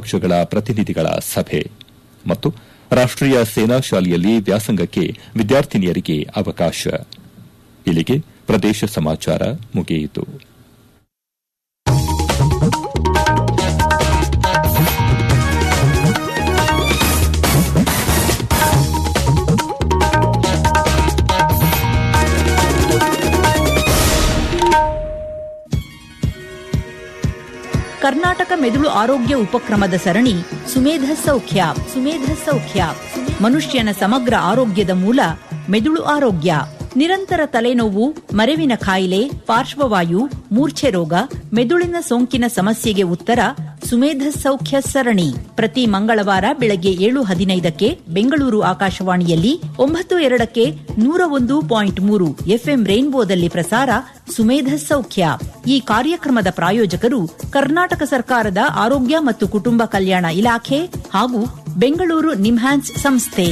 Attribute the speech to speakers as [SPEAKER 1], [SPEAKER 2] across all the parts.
[SPEAKER 1] ಪಕ್ಷಗಳ ಪ್ರತಿನಿಧಿಗಳ ಸಭೆ ಮತ್ತು ರಾಷ್ಟೀಯ ಸೇನಾ ಶಾಲೆಯಲ್ಲಿ ವ್ಯಾಸಂಗಕ್ಕೆ ವಿದ್ಯಾರ್ಥಿನಿಯರಿಗೆ ಅವಕಾಶ ಇಲ್ಲಿಗೆ ಪ್ರದೇಶ ಸಮಾಚಾರ ಮುಗಿಯಿತು
[SPEAKER 2] ಕರ್ನಾಟಕ ಮೆದುಳು ಆರೋಗ್ಯ ಉಪಕ್ರಮದ ಸರಣಿ ಸುಮೇಧ ಸೌಖ್ಯ ಸುಮೇಧ ಸೌಖ್ಯ ಮನುಷ್ಯನ ಸಮಗ್ರ ಆರೋಗ್ಯದ ಮೂಲ ಮೆದುಳು ಆರೋಗ್ಯ ನಿರಂತರ ತಲೆನೋವು ಮರೆವಿನ ಕಾಯಿಲೆ ಪಾರ್ಶ್ವವಾಯು ಮೂರ್ಛೆ ರೋಗ ಮೆದುಳಿನ ಸೋಂಕಿನ ಸಮಸ್ಯೆಗೆ ಉತ್ತರ ಸುಮೇಧ ಸೌಖ್ಯ ಸರಣಿ ಪ್ರತಿ ಮಂಗಳವಾರ ಬೆಳಗ್ಗೆ ಏಳು ಹದಿನೈದಕ್ಕೆ ಬೆಂಗಳೂರು ಆಕಾಶವಾಣಿಯಲ್ಲಿ ಒಂಬತ್ತು ಎರಡಕ್ಕೆ ನೂರ ಒಂದು ಪಾಯಿಂಟ್ ಮೂರು ಎಫ್ಎಂ ರೈನ್ಬೋದಲ್ಲಿ ಪ್ರಸಾರ ಸುಮೇಧ ಸೌಖ್ಯ ಈ ಕಾರ್ಯಕ್ರಮದ ಪ್ರಾಯೋಜಕರು ಕರ್ನಾಟಕ ಸರ್ಕಾರದ ಆರೋಗ್ಯ ಮತ್ತು ಕುಟುಂಬ ಕಲ್ಯಾಣ ಇಲಾಖೆ ಹಾಗೂ ಬೆಂಗಳೂರು ನಿಮ್ಹಾನ್ಸ್ ಸಂಸ್ಥೆ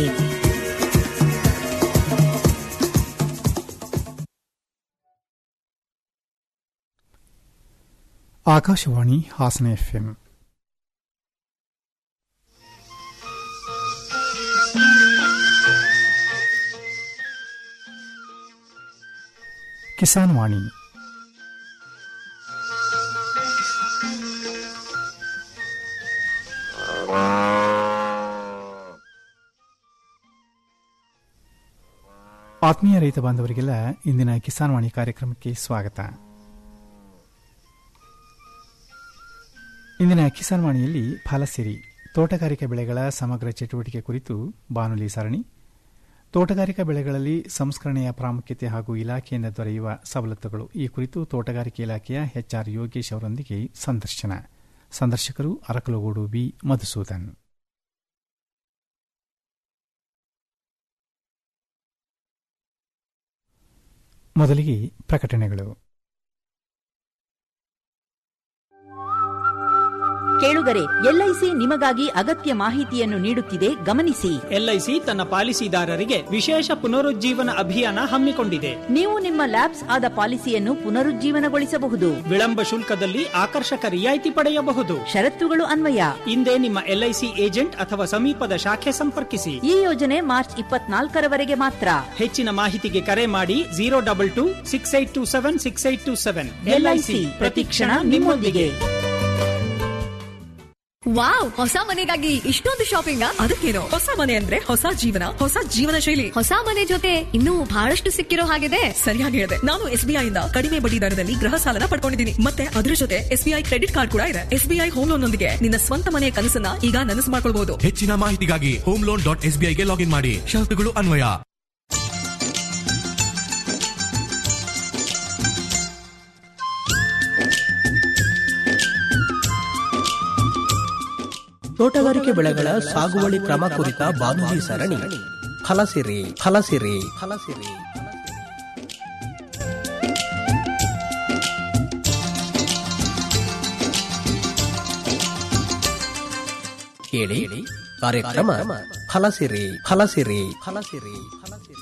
[SPEAKER 3] ಆಕಾಶವಾಣಿ ಹಾಸನ ಎಫ್ಎಂ ಕಿಸಾನ್ ವಾಣಿ ಆತ್ಮೀಯ ರೈತ ಬಾಂಧವರಿಗೆಲ್ಲ ಇಂದಿನ ಕಿಸಾನ್ ವಾಣಿ ಕಾರ್ಯಕ್ರಮಕ್ಕೆ ಸ್ವಾಗತ ಇಂದಿನ ಕಿಸಾನ್ ವಾಣಿಯಲ್ಲಿ ಫಲಸಿರಿ ತೋಟಗಾರಿಕಾ ಬೆಳೆಗಳ ಸಮಗ್ರ ಚಟುವಟಿಕೆ ಕುರಿತು ಬಾನುಲಿ ಸರಣಿ ತೋಟಗಾರಿಕಾ ಬೆಳೆಗಳಲ್ಲಿ ಸಂಸ್ಕರಣೆಯ ಪ್ರಾಮುಖ್ಯತೆ ಹಾಗೂ ಇಲಾಖೆಯಿಂದ ದೊರೆಯುವ ಸವಲತ್ತುಗಳು ಈ ಕುರಿತು ತೋಟಗಾರಿಕೆ ಇಲಾಖೆಯ ಎಚ್ಆರ್ ಯೋಗೇಶ್ ಅವರೊಂದಿಗೆ ಸಂದರ್ಶನ ಸಂದರ್ಶಕರು ಅರಕಲಗೂಡು ಬಿ ಮಧುಸೂದನ್ ಮೊದಲಿಗೆ ಪ್ರಕಟಣೆಗಳು
[SPEAKER 2] ಕೇಳುಗರೆ ಎಲ್ಐಸಿ ನಿಮಗಾಗಿ ಅಗತ್ಯ ಮಾಹಿತಿಯನ್ನು ನೀಡುತ್ತಿದೆ ಗಮನಿಸಿ
[SPEAKER 4] ಎಲ್ಐಸಿ ತನ್ನ ಪಾಲಿಸಿದಾರರಿಗೆ ವಿಶೇಷ ಪುನರುಜ್ಜೀವನ ಅಭಿಯಾನ ಹಮ್ಮಿಕೊಂಡಿದೆ
[SPEAKER 2] ನೀವು ನಿಮ್ಮ ಲ್ಯಾಬ್ಸ್ ಆದ ಪಾಲಿಸಿಯನ್ನು ಪುನರುಜ್ಜೀವನಗೊಳಿಸಬಹುದು
[SPEAKER 4] ವಿಳಂಬ ಶುಲ್ಕದಲ್ಲಿ ಆಕರ್ಷಕ ರಿಯಾಯಿತಿ ಪಡೆಯಬಹುದು
[SPEAKER 2] ಷರತ್ತುಗಳು ಅನ್ವಯ
[SPEAKER 4] ಹಿಂದೆ ನಿಮ್ಮ ಎಲ್ಐಸಿ ಏಜೆಂಟ್ ಅಥವಾ ಸಮೀಪದ ಶಾಖೆ ಸಂಪರ್ಕಿಸಿ
[SPEAKER 2] ಈ ಯೋಜನೆ ಮಾರ್ಚ್ ಇಪ್ಪತ್ನಾಲ್ಕರವರೆಗೆ ಮಾತ್ರ
[SPEAKER 4] ಹೆಚ್ಚಿನ ಮಾಹಿತಿಗೆ ಕರೆ ಮಾಡಿ zero double two six eight two seven six eight two seven
[SPEAKER 2] LIC ಪ್ರತಿಕ್ಷಣ ನಿಮ್ಮೊಂದಿಗೆ
[SPEAKER 5] ವಾವ್ ಹೊಸ ಮನೆಗಾಗಿ ಇಷ್ಟೊಂದು ಶಾಪಿಂಗ್ ಅದಕ್ಕೇನು
[SPEAKER 6] ಹೊಸ ಮನೆ ಅಂದ್ರೆ ಹೊಸ ಜೀವನ ಹೊಸ ಜೀವನ ಶೈಲಿ
[SPEAKER 5] ಹೊಸ ಮನೆ ಜೊತೆ ಇನ್ನೂ ಬಹಳಷ್ಟು ಸಿಕ್ಕಿರೋ ಹಾಗಿದೆ
[SPEAKER 6] ಸರಿಯಾಗಿ ಹೇಳಿದೆ ನಾನು ಎಸ್ಬಿಐ ಇಂದ ಕಡಿಮೆ ಬಡ್ಡಿ ದರದಲ್ಲಿ ಗೃಹ ಸಾಲನ ಪಡ್ಕೊಂಡಿದ್ದೀನಿ ಮತ್ತೆ ಅದರ ಜೊತೆ ಎಸ್ಬಿಐ ಕ್ರೆಡಿಟ್ ಕಾರ್ಡ್ ಕೂಡ ಇದೆ ಎಸ್ಬಿಐ ಹೋಮ್ ಲೋನ್ ನೊಂದಿಗೆ ನಿನ್ನ ಸ್ವಂತ ಮನೆಯ ಕನಸನ್ನ ಈಗ ನನಸು ಮಾಡ್ಕೊಳ್ಬಹುದು
[SPEAKER 7] ಹೆಚ್ಚಿನ ಮಾಹಿತಿಗಾಗಿ ಹೋಮ್ ಲೋನ್ ಡಾಟ್ ಎಸ್ಬಿಐಗೆ ಲಾಗಿನ್ ಮಾಡಿ ಷರತ್ತುಗಳು ಅನ್ವಯ
[SPEAKER 8] ತೋಟಗಾರಿಕೆ ಬೆಳೆಗಳ ಸಾಗುವಳಿ ಕ್ರಮ ಕುರಿತ ಬಾನುಲಿ ಸರಣಿ ಫಲಸಿರಿ ಫಲಸಿರಿ ಫಲಸಿರಿ ಕೇಳಿ ಕಾರ್ಯಕ್ರಮ ಫಲಸಿರಿ ಫಲಸಿರಿ ಫಲಸಿರಿ ಫಲಸಿರಿ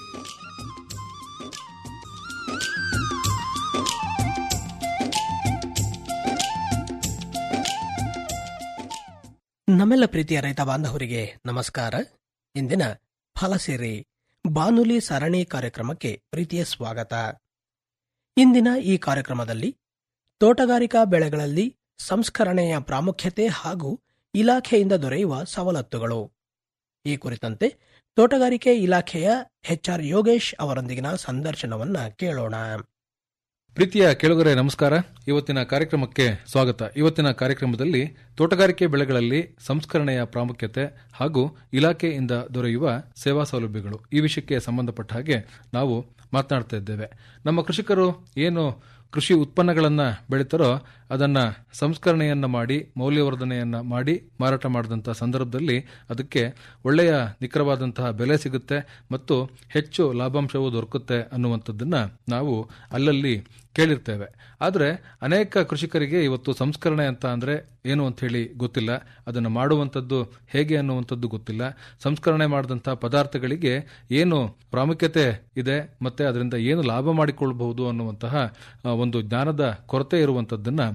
[SPEAKER 8] ನಮ್ಮೆಲ್ಲ ಪ್ರೀತಿಯ ರೈತ ಬಾಂಧವರಿಗೆ ನಮಸ್ಕಾರ ಇಂದಿನ ಫಲಸಿರಿ ಬಾನುಲಿ ಸರಣಿ ಕಾರ್ಯಕ್ರಮಕ್ಕೆ ಪ್ರೀತಿಯ ಸ್ವಾಗತ ಇಂದಿನ ಈ ಕಾರ್ಯಕ್ರಮದಲ್ಲಿ ತೋಟಗಾರಿಕಾ ಬೆಳೆಗಳಲ್ಲಿ ಸಂಸ್ಕರಣೆಯ ಪ್ರಾಮುಖ್ಯತೆ ಹಾಗೂ ಇಲಾಖೆಯಿಂದ ದೊರೆಯುವ ಸವಲತ್ತುಗಳು ಈ ಕುರಿತಂತೆ ತೋಟಗಾರಿಕೆ ಇಲಾಖೆಯ ಎಚ್ಆರ್ ಯೋಗೇಶ್ ಅವರೊಂದಿಗಿನ ಸಂದರ್ಶನವನ್ನ ಕೇಳೋಣ
[SPEAKER 9] ಪ್ರೀತಿಯ ಕೇಳುಗರೆ ನಮಸ್ಕಾರ ಇವತ್ತಿನ ಕಾರ್ಯಕ್ರಮಕ್ಕೆ ಸ್ವಾಗತ ಇವತ್ತಿನ ಕಾರ್ಯಕ್ರಮದಲ್ಲಿ ತೋಟಗಾರಿಕೆ ಬೆಳೆಗಳಲ್ಲಿ ಸಂಸ್ಕರಣೆಯ ಪ್ರಾಮುಖ್ಯತೆ ಹಾಗೂ ಇಲಾಖೆಯಿಂದ ದೊರೆಯುವ ಸೇವಾ ಸೌಲಭ್ಯಗಳು ಈ ವಿಷಯಕ್ಕೆ ಸಂಬಂಧಪಟ್ಟ ಹಾಗೆ ನಾವು ಮಾತನಾಡ್ತಾ ಇದ್ದೇವೆ ನಮ್ಮ ಕೃಷಿಕರು ಏನು ಕೃಷಿ ಉತ್ಪನ್ನಗಳನ್ನು ಬೆಳೀತಾರೋ ಅದನ್ನ ಸಂಸ್ಕರಣೆಯನ್ನ ಮಾಡಿ ಮೌಲ್ಯವರ್ಧನೆಯನ್ನ ಮಾಡಿ ಮಾರಾಟ ಮಾಡಿದಂಥ ಸಂದರ್ಭದಲ್ಲಿ ಅದಕ್ಕೆ ಒಳ್ಳೆಯ ನಿಖರವಾದಂತಹ ಬೆಲೆ ಸಿಗುತ್ತೆ ಮತ್ತು ಹೆಚ್ಚು ಲಾಭಾಂಶವು ದೊರಕುತ್ತೆ ಅನ್ನುವಂಥದ್ದನ್ನ ನಾವು ಅಲ್ಲಲ್ಲಿ ಕೇಳಿರ್ತೇವೆ ಆದರೆ ಅನೇಕ ಕೃಷಿಕರಿಗೆ ಇವತ್ತು ಸಂಸ್ಕರಣೆ ಅಂತ ಅಂದರೆ ಏನು ಅಂತ ಹೇಳಿ ಗೊತ್ತಿಲ್ಲ ಅದನ್ನು ಮಾಡುವಂಥದ್ದು ಹೇಗೆ ಅನ್ನುವಂಥದ್ದು ಗೊತ್ತಿಲ್ಲ ಸಂಸ್ಕರಣೆ ಮಾಡಿದಂಥ ಪದಾರ್ಥಗಳಿಗೆ ಏನು ಪ್ರಾಮುಖ್ಯತೆ ಇದೆ ಮತ್ತೆ ಅದರಿಂದ ಏನು ಲಾಭ ಮಾಡಿಕೊಳ್ಳಬಹುದು ಅನ್ನುವಂತಹ ಆ, ಒಂದು ಜ್ಞಾನದ ಕೊರತೆ ಇರುವಂಥದ್ದನ್ನ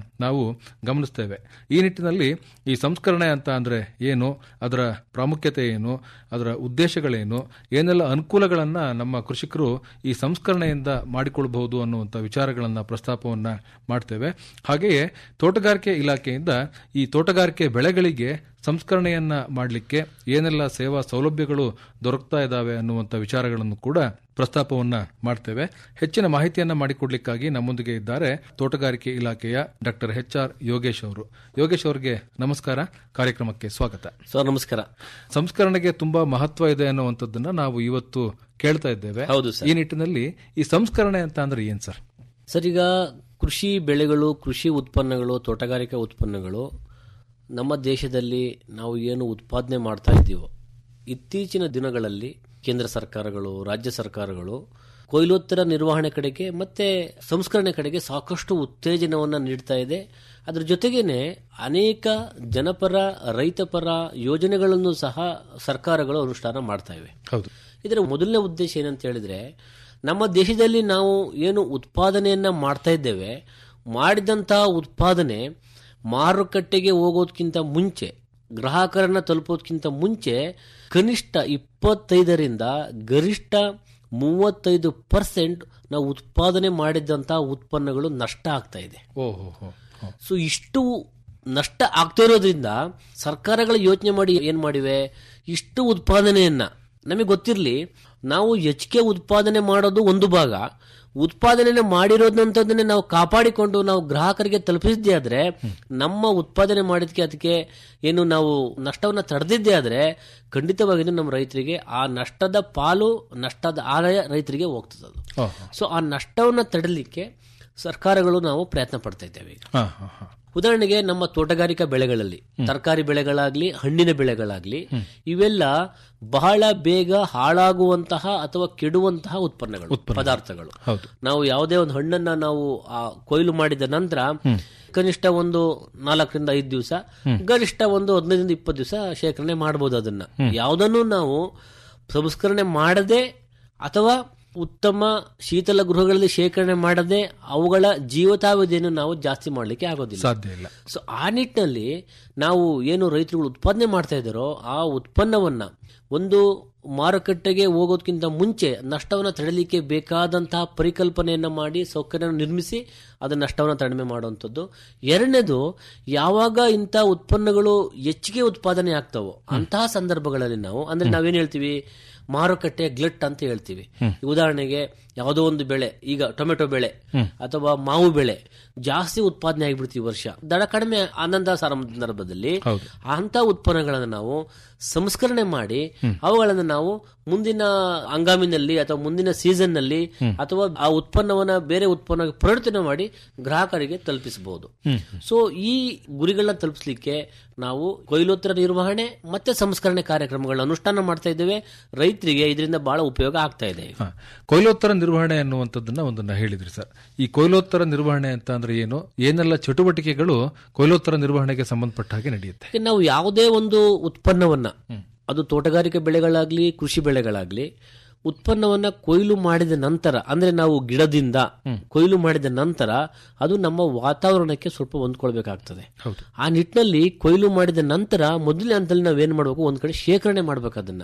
[SPEAKER 9] ನಾವು ಗಮನಿಸ್ತೇವೆ ಈ ನಿಟ್ಟಿನಲ್ಲಿ ಈ ಸಂಸ್ಕರಣೆ ಅಂತ ಅಂದ್ರೆ ಏನು ಅದರ ಪ್ರಾಮುಖ್ಯತೆ ಏನು ಅದರ ಉದ್ದೇಶಗಳೇನು ಏನೆಲ್ಲ ಅನುಕೂಲಗಳನ್ನ ನಮ್ಮ ಕೃಷಿಕರು ಈ ಸಂಸ್ಕರಣೆಯಿಂದ ಮಾಡಿಕೊಳ್ಬಹುದು ಅನ್ನುವಂಥ ವಿಚಾರಗಳನ್ನ ಪ್ರಸ್ತಾಪವನ್ನ ಮಾಡ್ತೇವೆ ಹಾಗೆಯೇ ತೋಟಗಾರಿಕೆ ಇಲಾಖೆಯಿಂದ ಈ ತೋಟಗಾರಿಕೆ ಬೆಳೆಗಳಿಗೆ ಸಂಸ್ಕರಣೆಯನ್ನ ಮಾಡಲಿಕ್ಕೆ ಏನೆಲ್ಲ ಸೇವಾ ಸೌಲಭ್ಯಗಳು ದೊರಕ್ತಾ ಇದ್ದಾವೆ ಅನ್ನುವಂಥ ವಿಚಾರಗಳನ್ನು ಕೂಡ ಪ್ರಸ್ತಾಪವನ್ನ ಮಾಡ್ತೇವೆ ಹೆಚ್ಚಿನ ಮಾಹಿತಿಯನ್ನ ಮಾಡಿಕೊಡ್ಲಿಕ್ಕಾಗಿ ನಮ್ಮೊಂದಿಗೆ ಇದ್ದಾರೆ ತೋಟಗಾರಿಕೆ ಇಲಾಖೆಯ ಡಾಕ್ಟರ್ ಎಚ್ ಆರ್ ಯೋಗೇಶ್ ಅವರು ಯೋಗೇಶ್ ಅವರಿಗೆ ನಮಸ್ಕಾರ ಕಾರ್ಯಕ್ರಮಕ್ಕೆ ಸ್ವಾಗತ
[SPEAKER 10] ಸರ್ ನಮಸ್ಕಾರ
[SPEAKER 9] ಸಂಸ್ಕರಣೆಗೆ ತುಂಬಾ ಮಹತ್ವ ಇದೆ ಅನ್ನುವಂಥದ್ದನ್ನ ನಾವು ಇವತ್ತು ಕೇಳ್ತಾ ಇದ್ದೇವೆ
[SPEAKER 10] ಹೌದು ಸರ್.
[SPEAKER 9] ಈ ನಿಟ್ಟಿನಲ್ಲಿ ಈ ಸಂಸ್ಕರಣೆ ಅಂತ ಅಂದ್ರೆ ಏನ್ ಸರ್
[SPEAKER 10] ಸರ್ ಈಗ ಕೃಷಿ ಬೆಳೆಗಳು ಕೃಷಿ ಉತ್ಪನ್ನಗಳು ತೋಟಗಾರಿಕಾ ಉತ್ಪನ್ನಗಳು ನಮ್ಮ ದೇಶದಲ್ಲಿ ನಾವು ಏನು ಉತ್ಪಾದನೆ ಮಾಡ್ತಾ ಇದ್ದೀವೋ ಇತ್ತೀಚಿನ ದಿನಗಳಲ್ಲಿ ಕೇಂದ್ರ ಸರ್ಕಾರಗಳು ರಾಜ್ಯ ಸರ್ಕಾರಗಳು ಕೊಯ್ಲೋತ್ತರ ನಿರ್ವಹಣೆ ಕಡೆಗೆ ಮತ್ತೆ ಸಂಸ್ಕರಣೆ ಕಡೆಗೆ ಸಾಕಷ್ಟು ಉತ್ತೇಜನವನ್ನು ನೀಡ್ತಾ ಇದೆ ಅದ್ರ ಜೊತೆಗೇನೆ ಅನೇಕ ಜನಪರ ರೈತಪರ ಯೋಜನೆಗಳನ್ನು ಸಹ ಸರ್ಕಾರಗಳು ಅನುಷ್ಠಾನ ಮಾಡ್ತಾ ಇವೆ
[SPEAKER 9] ಹೌದು
[SPEAKER 10] ಇದರ ಮೊದಲನೇ ಉದ್ದೇಶ ಏನಂತ ಹೇಳಿದ್ರೆ ನಮ್ಮ ದೇಶದಲ್ಲಿ ನಾವು ಏನು ಉತ್ಪಾದನೆಯನ್ನ ಮಾಡ್ತಾ ಇದ್ದೇವೆ ಮಾಡಿದಂತಹ ಉತ್ಪಾದನೆ ಮಾರುಕಟ್ಟೆಗೆ ಹೋಗೋದಕ್ಕಿಂತ ಮುಂಚೆ ಗ್ರಾಹಕರನ್ನ ತಲುಪೋದಕ್ಕಿಂತ ಮುಂಚೆ ಕನಿಷ್ಠ ಇಪ್ಪತ್ತೈದರಿಂದ ಗರಿಷ್ಠ ಮೂವತ್ತೈದು ಪರ್ಸೆಂಟ್ ನಾವು ಉತ್ಪಾದನೆ ಮಾಡಿದಂತಹ ಉತ್ಪನ್ನಗಳು ನಷ್ಟ ಆಗ್ತಾ ಇದೆ
[SPEAKER 9] ಓಹೋ ಹೋ ಹೋ.
[SPEAKER 10] ಸೊ ಇಷ್ಟು ನಷ್ಟ ಆಗ್ತಾ ಇರೋದ್ರಿಂದ ಸರ್ಕಾರಗಳು ಯೋಚನೆ ಮಾಡಿ ಏನ್ ಮಾಡಿವೆ ಇಷ್ಟು ಉತ್ಪಾದನೆಯನ್ನ ನಮಗೆ ಗೊತ್ತಿರಲಿ ನಾವು ಹೆಚ್ಚಿಗೆ ಉತ್ಪಾದನೆ ಮಾಡೋದು ಒಂದು ಭಾಗ ಉತ್ಪಾದನೆ ಮಾಡಿರೋದಂಥದ್ದನ್ನೇ ನಾವು ಕಾಪಾಡಿಕೊಂಡು ನಾವು ಗ್ರಾಹಕರಿಗೆ ತಲುಪಿಸಿದ್ದೇ ಆದ್ರೆ ನಮ್ಮ ಉತ್ಪಾದನೆ ಮಾಡಿದ್ಕೆ ಅದಕ್ಕೆ ಏನು ನಾವು ನಷ್ಟವನ್ನ ತಡೆದಿದ್ದೇ ಆದ್ರೆ ಖಂಡಿತವಾಗಿಯೂ ನಮ್ಮ ರೈತರಿಗೆ ಆ ನಷ್ಟದ ಪಾಲು ನಷ್ಟದ ಆದಾಯ ರೈತರಿಗೆ ಹೋಗ್ತದೆ ಅದು
[SPEAKER 9] ಓಹೋ.
[SPEAKER 10] ಸೊ ಆ ನಷ್ಟವನ್ನ ತಡಲಿಕ್ಕೆ ಸರ್ಕಾರಗಳು ನಾವು ಪ್ರಯತ್ನ ಪಡ್ತಾ ಇದ್ದೇವೆ ಈಗ
[SPEAKER 9] ಹಾ, ಹಾ, ಹಾ.
[SPEAKER 10] ಉದಾಹರಣೆಗೆ ನಮ್ಮ ತೋಟಗಾರಿಕಾ ಬೆಳೆಗಳಲ್ಲಿ ತರಕಾರಿ ಬೆಳೆಗಳಾಗ್ಲಿ ಹಣ್ಣಿನ ಬೆಳೆಗಳಾಗ್ಲಿ ಇವೆಲ್ಲ ಬಹಳ ಬೇಗ ಹಾಳಾಗುವಂತಹ ಅಥವಾ ಕೆಡುವಂತಹ ಉತ್ಪನ್ನಗಳು ಪದಾರ್ಥಗಳು
[SPEAKER 9] ಹೌದು.
[SPEAKER 10] ನಾವು ಯಾವುದೇ ಒಂದು ಹಣ್ಣನ್ನ ನಾವು ಆ ಕೊಯ್ಲು ಮಾಡಿದ ನಂತರ ಕನಿಷ್ಠ ಒಂದು ನಾಲ್ಕರಿಂದ ಐದು ದಿವಸ ಗರಿಷ್ಠ ಒಂದು ಹದಿನೈದರಿಂದ ಇಪ್ಪತ್ತು ದಿವಸ ಶೇಖರಣೆ ಮಾಡಬಹುದು ಅದನ್ನ ಯಾವುದನ್ನು ನಾವು ಸಂಸ್ಕರಣೆ ಮಾಡದೆ ಅಥವಾ ಉತ್ತಮ ಶೀತಲ ಗೃಹಗಳಲ್ಲಿ ಶೇಖರಣೆ ಮಾಡದೆ ಅವುಗಳ ಜೀವಿತಾವಧಿಯನ್ನು ನಾವು ಜಾಸ್ತಿ ಮಾಡಲಿಕ್ಕೆ ಆಗೋದಿಲ್ಲ
[SPEAKER 9] ಸಾಧ್ಯ ಇಲ್ಲ
[SPEAKER 10] ಸೊ ಆ ನಿಟ್ಟಿನಲ್ಲಿ ನಾವು ಏನು ರೈತರುಗಳು ಉತ್ಪಾದನೆ ಮಾಡ್ತಾ ಇದ್ದಾರೋ ಆ ಉತ್ಪನ್ನವನ್ನ ಒಂದು ಮಾರುಕಟ್ಟೆಗೆ ಹೋಗೋದಕ್ಕಿಂತ ಮುಂಚೆ ನಷ್ಟವನ್ನು ತಡೆಯಲಿಕ್ಕೆ ಬೇಕಾದಂತಹ ಪರಿಕಲ್ಪನೆಯನ್ನ ಮಾಡಿ ಸೌಕರ್ಯ ನಿರ್ಮಿಸಿ ಅದರ ನಷ್ಟವನ್ನು ಕಡಿಮೆ ಮಾಡುವಂಥದ್ದು ಎರಡನೇದು ಯಾವಾಗ ಇಂಥ ಉತ್ಪನ್ನಗಳು ಹೆಚ್ಚಿಗೆ ಉತ್ಪಾದನೆ ಆಗ್ತಾವೋ ಅಂತಹ ಸಂದರ್ಭಗಳಲ್ಲಿ ನಾವು ಅಂದ್ರೆ ನಾವೇನ್ ಹೇಳ್ತೀವಿ ಮಾರುಕಟ್ಟೆ ಗ್ಲಟ್ ಅಂತ ಹೇಳ್ತೀವಿ ಉದಾಹರಣೆಗೆ ಯಾವುದೋ ಒಂದು ಬೆಳೆ ಈಗ ಟೊಮೆಟೊ ಬೆಳೆ ಅಥವಾ ಮಾವು ಬೆಳೆ ಜಾಸ್ತಿ ಉತ್ಪಾದನೆ ಆಗಿಬಿಡ್ತೀವಿ ವರ್ಷ ದರ ಕಡಿಮೆ ಆನಂದ ಸಂದರ್ಭದಲ್ಲಿ ಅಂತ ಉತ್ಪನ್ನಗಳನ್ನು ನಾವು ಸಂಸ್ಕರಣೆ ಮಾಡಿ ಅವುಗಳನ್ನು ನಾವು ಮುಂದಿನ ಹಂಗಾಮಿನಲ್ಲಿ ಅಥವಾ ಮುಂದಿನ ಸೀಸನ್ ನಲ್ಲಿ ಅಥವಾ ಆ ಉತ್ಪನ್ನವನ್ನ ಬೇರೆ ಉತ್ಪನ್ನ ಪರಿವರ್ತನೆ ಮಾಡಿ ಗ್ರಾಹಕರಿಗೆ ತಲುಪಿಸಬಹುದು ಸೊ ಈ ಗುರಿಗಳನ್ನ ತಲುಪಿಸಲಿಕ್ಕೆ ನಾವು ಕೊಯ್ಲೋತ್ತರ ನಿರ್ವಹಣೆ ಮತ್ತೆ ಸಂಸ್ಕರಣೆ ಕಾರ್ಯಕ್ರಮಗಳನ್ನ ಅನುಷ್ಠಾನ ಮಾಡ್ತಾ ಇದ್ದೇವೆ ರೈತರಿಗೆ ಇದರಿಂದ ಬಹಳ ಉಪಯೋಗ ಆಗ್ತಾ ಇದೆ ಈಗ.
[SPEAKER 9] ಹಾ. ಕೊಯ್ಲೋತ್ತರ ನಿರ್ವಹಣೆ ಅನ್ನುವಂಥದ್ದನ್ನ ಒಂದನ್ನ ಹೇಳಿದ್ರಿ ಸರ್ ಈ ಕೊಯ್ಲೋತ್ತರ ನಿರ್ವಹಣೆ ಅಂತ ಅಂದ್ರೆ ಏನು ಏನೆಲ್ಲ ಚಟುವಟಿಕೆಗಳು ಕೊಯ್ಲೋತ್ತರ ನಿರ್ವಹಣೆಗೆ ಸಂಬಂಧಪಟ್ಟ ಹಾಗೆ ನಡೆಯುತ್ತೆ
[SPEAKER 10] ಈಗ ನಾವು ಯಾವುದೇ ಒಂದು ಉತ್ಪನ್ನವನ್ನ ಅದು ತೋಟಗಾರಿಕೆ ಬೆಳೆಗಳಾಗ್ಲಿ ಕೃಷಿ ಬೆಳೆಗಳಾಗ್ಲಿ ಉತ್ಪನ್ನವನ್ನ ಕೊಯ್ಲು ಮಾಡಿದ ನಂತರ ಅಂದ್ರೆ ನಾವು ಗಿಡದಿಂದ ಕೊಯ್ಲು ಮಾಡಿದ ನಂತರ ಅದು ನಮ್ಮ ವಾತಾವರಣಕ್ಕೆ ಸ್ವಲ್ಪ ಹೊಂದ್ಕೊಳ್ಬೇಕಾಗ್ತದೆ
[SPEAKER 9] ಹೌದು.
[SPEAKER 10] ಆ ನಿಟ್ಟಿನಲ್ಲಿ ಕೊಯ್ಲು ಮಾಡಿದ ನಂತರ ಮೊದಲನೇ ಹಂತದಲ್ಲಿ ನಾವೇನ್ ಮಾಡಬೇಕು ಒಂದ್ ಕಡೆ ಶೇಖರಣೆ ಮಾಡ್ಬೇಕು ಅದನ್ನ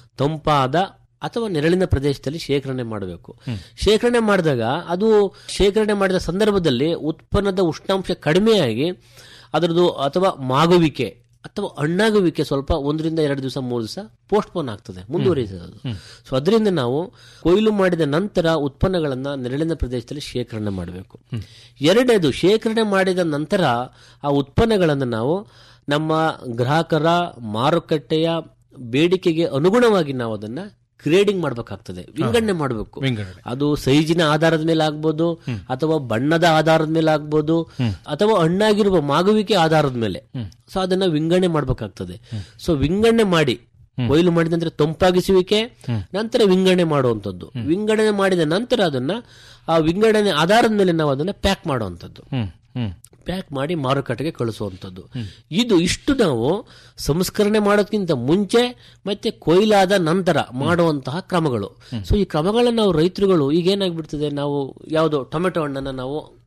[SPEAKER 10] ತಂಪಾದ ಅಥವಾ ನೆರಳಿನ ಪ್ರದೇಶದಲ್ಲಿ ಶೇಖರಣೆ ಮಾಡಬೇಕು ಶೇಖರಣೆ ಮಾಡಿದಾಗ ಅದು ಶೇಖರಣೆ ಮಾಡಿದ ಸಂದರ್ಭದಲ್ಲಿ ಉತ್ಪನ್ನದ ಉಷ್ಣಾಂಶ ಕಡಿಮೆಯಾಗಿ ಅದರದ್ದು ಅಥವಾ ಮಾಗುವಿಕೆ ಅಥವಾ ಹಣ್ಣಾಗುವಿಕೆ ಸ್ವಲ್ಪ ಒಂದರಿಂದ ಎರಡು ದಿವಸ ಮೂರು ದಿವಸ ಪೋಸ್ಟ್ಪೋನ್ ಆಗ್ತದೆ ಮುಂದುವರಿಯುತ್ತದೆ ಅದು ಸೊ ಅದರಿಂದ ನಾವು ಕೊಯ್ಲು ಮಾಡಿದ ನಂತರ ಉತ್ಪನ್ನಗಳನ್ನ ನೆರಳಿನ ಪ್ರದೇಶದಲ್ಲಿ ಶೇಖರಣೆ ಮಾಡಬೇಕು ಎರಡನೇದು ಶೇಖರಣೆ ಮಾಡಿದ ನಂತರ ಆ ಉತ್ಪನ್ನಗಳನ್ನು ನಾವು ನಮ್ಮ ಗ್ರಾಹಕರ ಮಾರುಕಟ್ಟೆಯ ಬೇಡಿಕೆಗೆ ಅನುಗುಣವಾಗಿ ನಾವು ಅದನ್ನ ಗ್ರೇಡಿಂಗ್ ಮಾಡಬೇಕಾಗ್ತದೆ ವಿಂಗಡಣೆ ಮಾಡಬೇಕು
[SPEAKER 9] ವಿಂಗಡಣೆ.
[SPEAKER 10] ಅದು ಸೈಜಿನ ಆಧಾರದ ಮೇಲೆ ಆಗ್ಬೋದು ಅಥವಾ ಬಣ್ಣದ ಆಧಾರದ ಮೇಲೆ ಆಗ್ಬೋದು ಅಥವಾ ಹಣ್ಣಾಗಿರುವ ಮಾಗುವಿಕೆ ಆಧಾರದ ಮೇಲೆ ಸೊ ಅದನ್ನ ವಿಂಗಡಣೆ ಮಾಡಬೇಕಾಗ್ತದೆ ಸೊ ವಿಂಗಡಣೆ ಮಾಡಿ ಕೊಯ್ಲು ಮಾಡಿದ ನಂತರ ತಂಪಾಗಿಸುವಿಕೆ ನಂತರ ವಿಂಗಡಣೆ ಮಾಡುವಂಥದ್ದು ವಿಂಗಡಣೆ ಮಾಡಿದ ನಂತರ ಅದನ್ನ ಆ ವಿಂಗಡಣೆ ಆಧಾರದ ಮೇಲೆ ನಾವು ಅದನ್ನ ಪ್ಯಾಕ್ ಮಾಡುವಂಥದ್ದು
[SPEAKER 9] ಹ್ಮ್ ಹ್ಮ್
[SPEAKER 10] ಪ್ಯಾಕ್ ಮಾಡಿ ಮಾರುಕಟ್ಟೆಗೆ ಕಳಿಸುವಂಥದ್ದು ಇದು ಇಷ್ಟು ನಾವು ಸಂಸ್ಕರಣೆ ಮಾಡೋದಕ್ಕಿಂತ ಮುಂಚೆ ಮತ್ತೆ ಕೊಯ್ಲಾದ ನಂತರ ಮಾಡುವಂತಹ ಕ್ರಮಗಳು ಸೊ ಈ ಕ್ರಮಗಳನ್ನ ನಾವು ರೈತರುಗಳು ಈಗ ಏನಾಗ್ಬಿಡ್ತದೆ ನಾವು ಯಾವುದೋ ಟೊಮೆಟೊ ಹಣ್ಣನ್ನ ನಾವು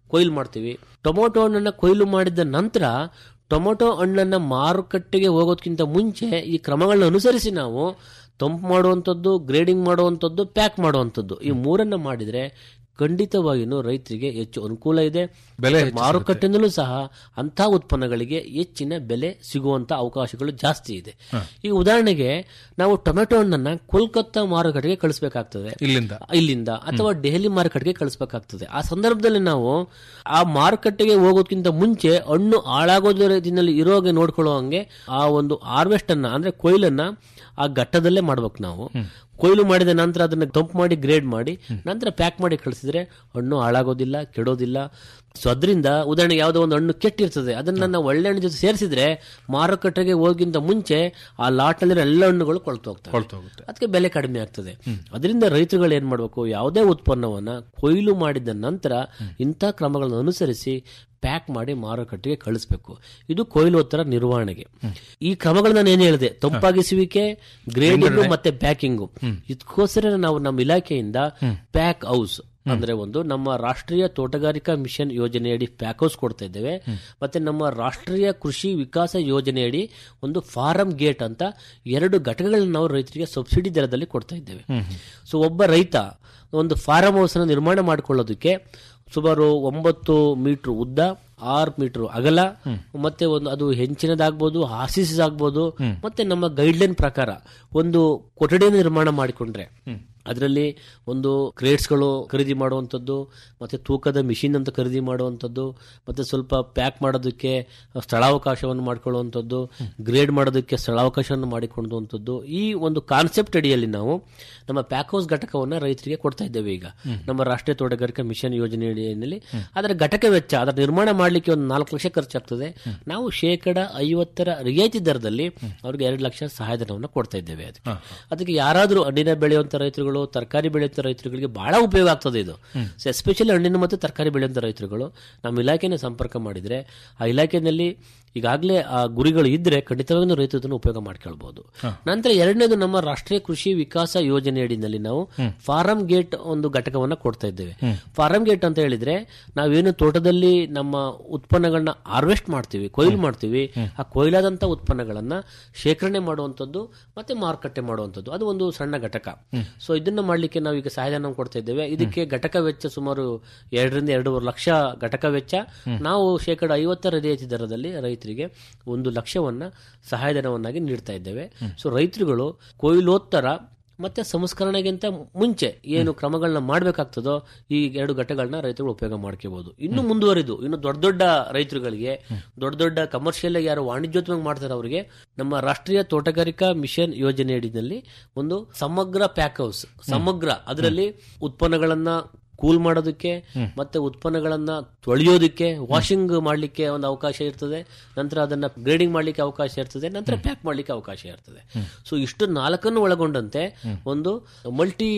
[SPEAKER 10] ಕೊಯ್ಲು ಮಾಡ್ತೀವಿ ಟೊಮೊಟೊ ಹಣ್ಣನ್ನ ಕೊಯ್ಲು ಮಾಡಿದ ನಂತರ ಟೊಮೊಟೊ ಹಣ್ಣನ್ನ ಮಾರುಕಟ್ಟೆಗೆ ಹೋಗೋದಕ್ಕಿಂತ ಮುಂಚೆ ಈ ಕ್ರಮಗಳನ್ನ ಅನುಸರಿಸಿ ನಾವು ತಂಪು ಮಾಡುವಂಥದ್ದು ಗ್ರೇಡಿಂಗ್ ಮಾಡುವಂಥದ್ದು ಪ್ಯಾಕ್ ಮಾಡುವಂಥದ್ದು ಈ ಮೂರನ್ನ ಮಾಡಿದ್ರೆ ಖಂಡಿತವಾಗಿಯೂ ರೈತರಿಗೆ ಹೆಚ್ಚು ಅನುಕೂಲ ಇದೆ
[SPEAKER 9] ಬೆಲೆ
[SPEAKER 10] ಮತ್ತೆ ಮಾರುಕಟ್ಟೆನಲ್ಲೂ ಸಹ ಅಂತ ಉತ್ಪನ್ನಗಳಿಗೆ ಹೆಚ್ಚಿನ ಬೆಲೆ ಸಿಗುವಂತ ಅವಕಾಶಗಳು ಜಾಸ್ತಿ ಇದೆ ಈಗ ಉದಾಹರಣೆಗೆ ನಾವು ಟೊಮೆಟೊ ಹಣ್ಣನ್ನ ಕೋಲ್ಕತ್ತಾ ಮಾರುಕಟ್ಟೆಗೆ ಕಳಿಸಬೇಕಾಗ್ತದೆ
[SPEAKER 9] ಇಲ್ಲಿಂದ
[SPEAKER 10] ಇಲ್ಲಿಂದ ಅಥವಾ ದೆಹಲಿ ಮಾರುಕಟ್ಟೆಗೆ ಕಳಿಸಬೇಕಾಗ್ತದೆ ಆ ಸಂದರ್ಭದಲ್ಲಿ ನಾವು ಆ ಮಾರುಕಟ್ಟೆಗೆ ಹೋಗೋದಕ್ಕಿಂತ ಮುಂಚೆ ಹಣ್ಣು ಹಾಳಾಗೋದ್ರ ರೀತಿಯಲ್ಲಿ ಇರೋಗೆ ನೋಡ್ಕೊಳ್ಳೋ ಹಂಗೆ ಆ ಒಂದು ಹಾರ್ವೆಸ್ಟ್ ಅನ್ನ ಅಂದ್ರೆ ಕೊಯ್ಲನ್ನ ಆ ಘಟ್ಟದಲ್ಲೇ ಮಾಡ್ಬೇಕು ನಾವು ಕೊಯ್ಲು ಮಾಡಿದ ನಂತರ ಅದನ್ನ ತಂಪು ಮಾಡಿ ಗ್ರೇಡ್ ಮಾಡಿ ನಂತರ ಪ್ಯಾಕ್ ಮಾಡಿ ಕಳಿಸಿದ್ರೆ ಹಣ್ಣು ಹಾಳಾಗೋದಿಲ್ಲ ಕೆಡೋದಿಲ್ಲ ಸೊ ಅದರಿಂದ ಉದಾಹರಣೆಗೆ ಯಾವುದೋ ಒಂದು ಹಣ್ಣು ಕೆಟ್ಟಿರ್ತದೆ ಅದನ್ನ ನಾವು ಒಳ್ಳೆ ಹಣ್ಣು ಜೊತೆ ಸೇರಿಸಿದ್ರೆ ಮಾರುಕಟ್ಟೆಗೆ ಹೋಗಿಂತ ಮುಂಚೆ ಆ ಲಾಟ್ನಲ್ಲಿರೋ ಎಲ್ಲ ಹಣ್ಣುಗಳು ಕೊಳ್ತು ಹೋಗ್ತವೆ
[SPEAKER 9] ಹೊರಟೋಗುತ್ತೆ
[SPEAKER 10] ಅದಕ್ಕೆ ಬೆಲೆ ಕಡಿಮೆ ಆಗ್ತದೆ ಅದರಿಂದ ರೈತರುಗಳು ಏನ್ ಮಾಡಬೇಕು ಯಾವುದೇ ಉತ್ಪನ್ನವನ್ನ ಕೊಯ್ಲು ಮಾಡಿದ ನಂತರ ಇಂಥ ಕ್ರಮಗಳನ್ನು ಅನುಸರಿಸಿ ಪ್ಯಾಕ್ ಮಾಡಿ ಮಾರುಕಟ್ಟೆಗೆ ಕಳಿಸ್ಬೇಕು ಇದು ಕೊಯ್ಲೋತ್ತರ ನಿರ್ವಹಣೆಗೆ ಈ ಕ್ರಮಗಳನ್ನ ನಾನು ಏನ್ ಹೇಳಿದೆ ತಂಪಾಗಿಸುವಿಕೆ ಗ್ರೇಡಿಂಗ್ ಮತ್ತೆ ಪ್ಯಾಕಿಂಗು ಇದಕ್ಕೋಸ್ಕರ ನಾವು ನಮ್ಮ ಇಲಾಖೆಯಿಂದ ಪ್ಯಾಕ್ ಹೌಸ್ ಅಂದ್ರೆ ಒಂದು ನಮ್ಮ ರಾಷ್ಟ್ರೀಯ ತೋಟಗಾರಿಕಾ ಮಿಷನ್ ಯೋಜನೆಯಡಿ ಪ್ಯಾಕ್ ಹೌಸ್ ಕೊಡ್ತಾ ಇದ್ದೇವೆ ಮತ್ತೆ ನಮ್ಮ ರಾಷ್ಟ್ರೀಯ ಕೃಷಿ ವಿಕಾಸ ಯೋಜನೆಯಡಿ ಒಂದು ಫಾರಂ ಗೇಟ್ ಅಂತ ಎರಡು ಘಟಕಗಳನ್ನ ನಾವು ರೈತರಿಗೆ ಸಬ್ಸಿಡಿ ದರದಲ್ಲಿ ಕೊಡ್ತಾ ಇದ್ದೇವೆ ಸೊ ಒಬ್ಬ ರೈತ ಒಂದು ಫಾರಂ ಹೌಸ್ ಅನ್ನು ನಿರ್ಮಾಣ ಮಾಡಿಕೊಳ್ಳೋದಕ್ಕೆ ಸುಮಾರು ಒಂಬತ್ತು ಮೀಟರ್ ಉದ್ದ ಆರು ಮೀಟರ್ ಅಗಲ ಮತ್ತೆ ಒಂದು ಅದು ಹೆಂಚಿನದಾಗ್ಬೋದು ಹಾಸಿಸಿದಾಗ್ಬೋದು ಮತ್ತೆ ನಮ್ಮ ಗೈಡ್ಲೈನ್ ಪ್ರಕಾರ ಒಂದು ಕೊಠಡಿಯನ್ನು ನಿರ್ಮಾಣ ಮಾಡಿಕೊಂಡ್ರೆ ಅದರಲ್ಲಿ ಒಂದು ಕ್ರೇಟ್ಸ್ಗಳು ಖರೀದಿ ಮಾಡುವಂಥದ್ದು ಮತ್ತೆ ತೂಕದ ಮಿಷಿನ್ ಅಂತ ಖರೀದಿ ಮಾಡುವಂಥದ್ದು ಮತ್ತೆ ಸ್ವಲ್ಪ ಪ್ಯಾಕ್ ಮಾಡೋದಕ್ಕೆ ಸ್ಥಳಾವಕಾಶವನ್ನು ಮಾಡಿಕೊಳ್ಳುವಂಥದ್ದು ಗ್ರೇಡ್ ಮಾಡೋದಕ್ಕೆ ಸ್ಥಳಾವಕಾಶವನ್ನು ಮಾಡಿಕೊಳ್ಳುವಂಥದ್ದು ಈ ಒಂದು ಕಾನ್ಸೆಪ್ಟ್ ಅಡಿಯಲ್ಲಿ ನಾವು ನಮ್ಮ ಪ್ಯಾಕ್ ಹೌಸ್ ಘಟಕವನ್ನು ರೈತರಿಗೆ ಕೊಡ್ತಾ ಇದ್ದೇವೆ ಈಗ ನಮ್ಮ ರಾಷ್ಟ್ರೀಯ ತೋಟಗಾರಿಕಾ ಮಿಷನ್ ಯೋಜನೆ ಅಡಿಯಲ್ಲಿ ಅದರ ಘಟಕ ವೆಚ್ಚ ಅದರ ನಿರ್ಮಾಣ ಮಾಡಲಿಕ್ಕೆ ಒಂದು ನಾಲ್ಕು ಲಕ್ಷ ಖರ್ಚಾಗ್ತದೆ ನಾವು ಶೇಕಡ ಐವತ್ತರ ರಿಯಾಯಿತಿ ದರದಲ್ಲಿ ಅವ್ರಿಗೆ ಎರಡು ಲಕ್ಷ ಸಹಾಯಧನವನ್ನು ಕೊಡ್ತಾ ಇದ್ದೇವೆ ಅದಕ್ಕೆ ಅದಕ್ಕೆ ಯಾರಾದರೂ ಹಣ್ಣಿನ ಬೆಳೆಯುವಂತ ರೈತರುಗಳು ತರಕಾರಿ ಬೆಳೆಯುವಂತ ರೈತರುಗಳಿಗೆ ಬಹಳ ಉಪಯೋಗ ಆಗ್ತದೆ ಇದು ಎಸ್ಪೆಷಲಿ ಹಣ್ಣಿನ ಮತ್ತು ತರಕಾರಿ ಬೆಳೆಯುವಂತ ರೈತರುಗಳು ನಮ್ಮ ಇಲಾಖೆನ ಸಂಪರ್ಕ ಮಾಡಿದ್ರೆ ಆ ಇಲಾಖೆಯಲ್ಲಿ ಈಗಾಗಲೇ ಆ ಗುರಿಗಳು ಇದ್ರೆ ಖಂಡಿತವಾಗಿಯೂ ರೈತರು ಇದನ್ನು ಉಪಯೋಗ ಮಾಡ್ಕೊಳ್ಬಹುದು ನಂತರ ಎರಡನೇದು ನಮ್ಮ ರಾಷ್ಟ್ರೀಯ ಕೃಷಿ ವಿಕಾಸ ಯೋಜನೆ ಅಡಿನಲ್ಲಿ ನಾವು ಫಾರಂ ಗೇಟ್ ಒಂದು ಘಟಕವನ್ನ ಕೊಡ್ತಾ ಇದ್ದೇವೆ ಫಾರಂ ಗೇಟ್ ಅಂತ ಹೇಳಿದ್ರೆ ನಾವೇನು ತೋಟದಲ್ಲಿ ನಮ್ಮ ಉತ್ಪನ್ನಗಳನ್ನ ಹಾರ್ವೆಸ್ಟ್ ಮಾಡ್ತೀವಿ ಕೊಯ್ಲು ಮಾಡ್ತೀವಿ ಆ ಕೊಯ್ಲಾದಂತ ಉತ್ಪನ್ನಗಳನ್ನ ಶೇಖರಣೆ ಮಾಡುವಂತದ್ದು ಮತ್ತೆ ಮಾರುಕಟ್ಟೆ ಮಾಡುವಂತದ್ದು ಅದು ಒಂದು ಸಣ್ಣ ಘಟಕ ಸೊ ಇದನ್ನ ಮಾಡ್ಲಿಕ್ಕೆ ನಾವು ಈಗ ಸಹಾಯಧನ ಕೊಡ್ತಾ ಇದ್ದೇವೆ ಇದಕ್ಕೆ ಘಟಕ ವೆಚ್ಚ ಸುಮಾರು ಎರಡರಿಂದ ಎರಡೂವರೆ ಲಕ್ಷ ಘಟಕ ವೆಚ್ಚ ನಾವು ಶೇಕಡ ಐವತ್ತರ ರಿಯಾಯಿತಿ ದರದಲ್ಲಿ ರೈತರಿಗೆ ಒಂದು ಲಕ್ಷವನ್ನ ಸಹಾಯಧನವನ್ನಾಗಿ ನೀಡ್ತಾ ಇದ್ದೇವೆ ಸೊ ರೈತರುಗಳು ಕೊಯ್ಲೋತ್ತರ ಮತ್ತೆ ಸಂಸ್ಕರಣೆಗಿಂತ ಮುಂಚೆ ಏನು ಕ್ರಮಗಳನ್ನ ಮಾಡಬೇಕಾಗ್ತದೋ ಈ ಎರಡು ಘಟಗಳನ್ನ ರೈತರು ಉಪಯೋಗ ಮಾಡ್ಕೋಬಹುದು ಇನ್ನು ಮುಂದುವರಿದು ಇನ್ನು ದೊಡ್ಡ ದೊಡ್ಡ ರೈತರುಗಳಿಗೆ ದೊಡ್ಡ ದೊಡ್ಡ ಕಮರ್ಷಿಯಲ್ ಯಾರು ವಾಣಿಜ್ಯೋದ್ಯಮ ಮಾಡ್ತಾರೆ ಅವರಿಗೆ ನಮ್ಮ ರಾಷ್ಟ್ರೀಯ ತೋಟಗಾರಿಕಾ ಮಿಷನ್ ಯೋಜನೆ ಅಡಿನಲ್ಲಿ ಒಂದು ಸಮಗ್ರ ಪ್ಯಾಕ್ ಹೌಸ್ ಸಮಗ್ರ ಅದರಲ್ಲಿ ಉತ್ಪನ್ನಗಳನ್ನ ಕೂಲ್ ಮಾಡೋದಕ್ಕೆ ಮತ್ತೆ ಉತ್ಪನ್ನಗಳನ್ನ ತೊಳೆಯೋದಕ್ಕೆ ವಾಷಿಂಗ್ ಮಾಡ್ಲಿಕ್ಕೆ ಒಂದು ಅವಕಾಶ ಇರ್ತದೆ ನಂತರ ಅದನ್ನ ಗ್ರೇಡಿಂಗ್ ಮಾಡ್ಲಿಕ್ಕೆ ಅವಕಾಶ ಇರ್ತದೆ ನಂತರ ಪ್ಯಾಕ್ ಮಾಡ್ಲಿಕ್ಕೆ ಅವಕಾಶ ಇರ್ತದೆ ಸೊ ಇಷ್ಟು ನಾಲ್ಕನ್ನು ಒಳಗೊಂಡಂತೆ ಒಂದು ಮಲ್ಟಿ